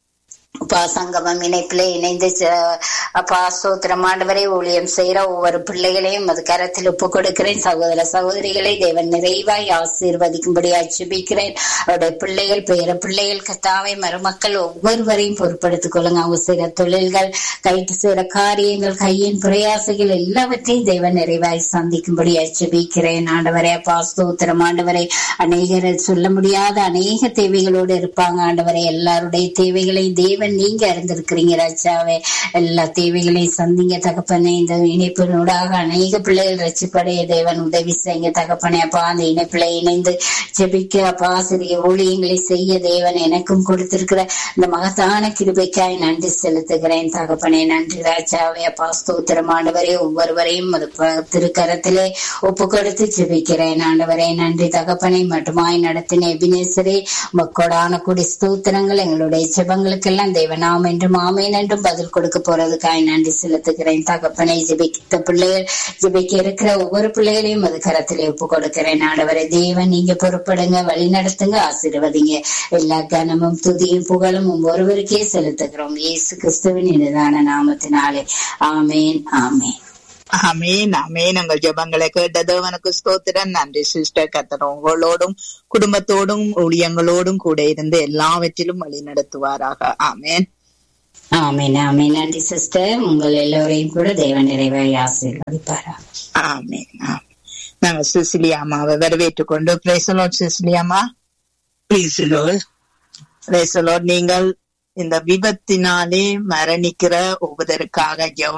அப்பா சங்கமம் இணைப்பிலே இணைந்து ச- அப்பா ஸ்தோத்திரம் ஆண்டவரே ஊழியம் செய்யற ஒவ்வொரு பிள்ளைகளையும் அது கரத்தில் ஒப்பு கொடுக்கிறேன் சகோதர சகோதரிகளை தேவன் நிறைவாய் ஆசீர்வதிக்கும்படி ஜெபிக்கிறேன் அவருடைய பிள்ளைகள் பேர பிள்ளைகள் கத்தாவை மருமக்கள் ஒவ்வொருவரையும் பொறுப்படுத்திக் கொள்ளுங்க அவங்க செய்யற தொழில்கள் கைட்டு செய்யற காரியங்கள் கையின் பிரயாசைகள் எல்லாவற்றையும் தேவன் நிறைவாய் சந்திக்கும்படி ஜெபிக்கிறேன் ஆண்டவரே அப்பா ஸ்தோத்திரம் ஆண்டவரே அநேகர் சொல்ல முடியாத அநேக தேவைகளோடு இருப்பாங்க ஆண்டவரே எல்லாருடைய தேவைகளையும் தேவன் நீங்க அறிந்திருக்கிறீங்க ராஜாவே எல்லா தேவைகளையும் சந்திங்க தகப்பனே இந்த இணைப்பினூடாக அநேக பிள்ளைகள் ரட்சிப்படைய தேவன் உதவி செய்யுங்க தகப்பனே அப்பா அந்த இணைப்பில இணைந்து ஜெபிக்க அப்பா சிறிய ஊழியங்களை செய்ய தேவன் எனக்கும் கொடுத்திருக்கிற இந்த மகத்தான கிருபைக்காய் நன்றி செலுத்துகிறேன் தகப்பனே நன்றி ராஜாவே அப்பா ஸ்தோத்திரம் ஆண்டவரே ஒவ்வொருவரையும் அது ப- திருக்கரத்திலே ஒப்பு கொடுத்து ஜெபிக்கிறேன் ஆண்டவரே நன்றி தகப்பனை மட்டுமாய் நடத்தின எபினேசரே மக்கோடான கூடி ஸ்தோத்திரங்கள் எங்களுடைய ஜெபங்களுக்கெல்லாம் தேவனாம் என்றும் ஆமேன் என்றும் பதில் கொடுக்க போறதுக்காய் நன்றி செலுத்துகிறேன் தகப்பனை ஜெபித்த பிள்ளைகள் ஜெபிக்க இருக்கிற ஒவ்வொரு பிள்ளைகளையும் அது கரத்திலே ஒப்பு கொடுக்கிறேன் ஆண்டவரை தேவன் நீங்க பொறுப்படுங்க வழி நடத்துங்க ஆசீர்வதிங்க எல்லா கனமும் துதியும் புகழும் உம் ஒருவருக்கே செலுத்துகிறோம் இயேசு கிறிஸ்துவின் இனிதான நாமத்தினாலே ஆமேன் ஆமேன் அமீன் அமீன் உங்கள் ஜெபங்களை கேட்ட தேவனுக்கு ஸ்தோத்திரம் நன்றி சிஸ்டர் கத்தர் உங்களோடும் குடும்பத்தோடும் ஊழியங்களோடும் கூட இருந்து எல்லாவற்றிலும் வழி நடத்துவாராக ஆமேன் ஆமேன் ஆமேன் நன்றி சிஸ்டர் உங்கள் எல்லோரையும் கூட தேவன் நிறைவாய் ஆசீர்வதிப்பாரா ஆமேன் ஆமேன். நாங்க சிசிலி அம்மாவை வரவேற்றுக் கொண்டு பிரேசலோட் சிசிலி அம்மா பிரேசலோட் நீங்கள் இந்த விபத்தினாலே மரணிக்கிற ஒவ்வொருவருக்காக ஜெபம்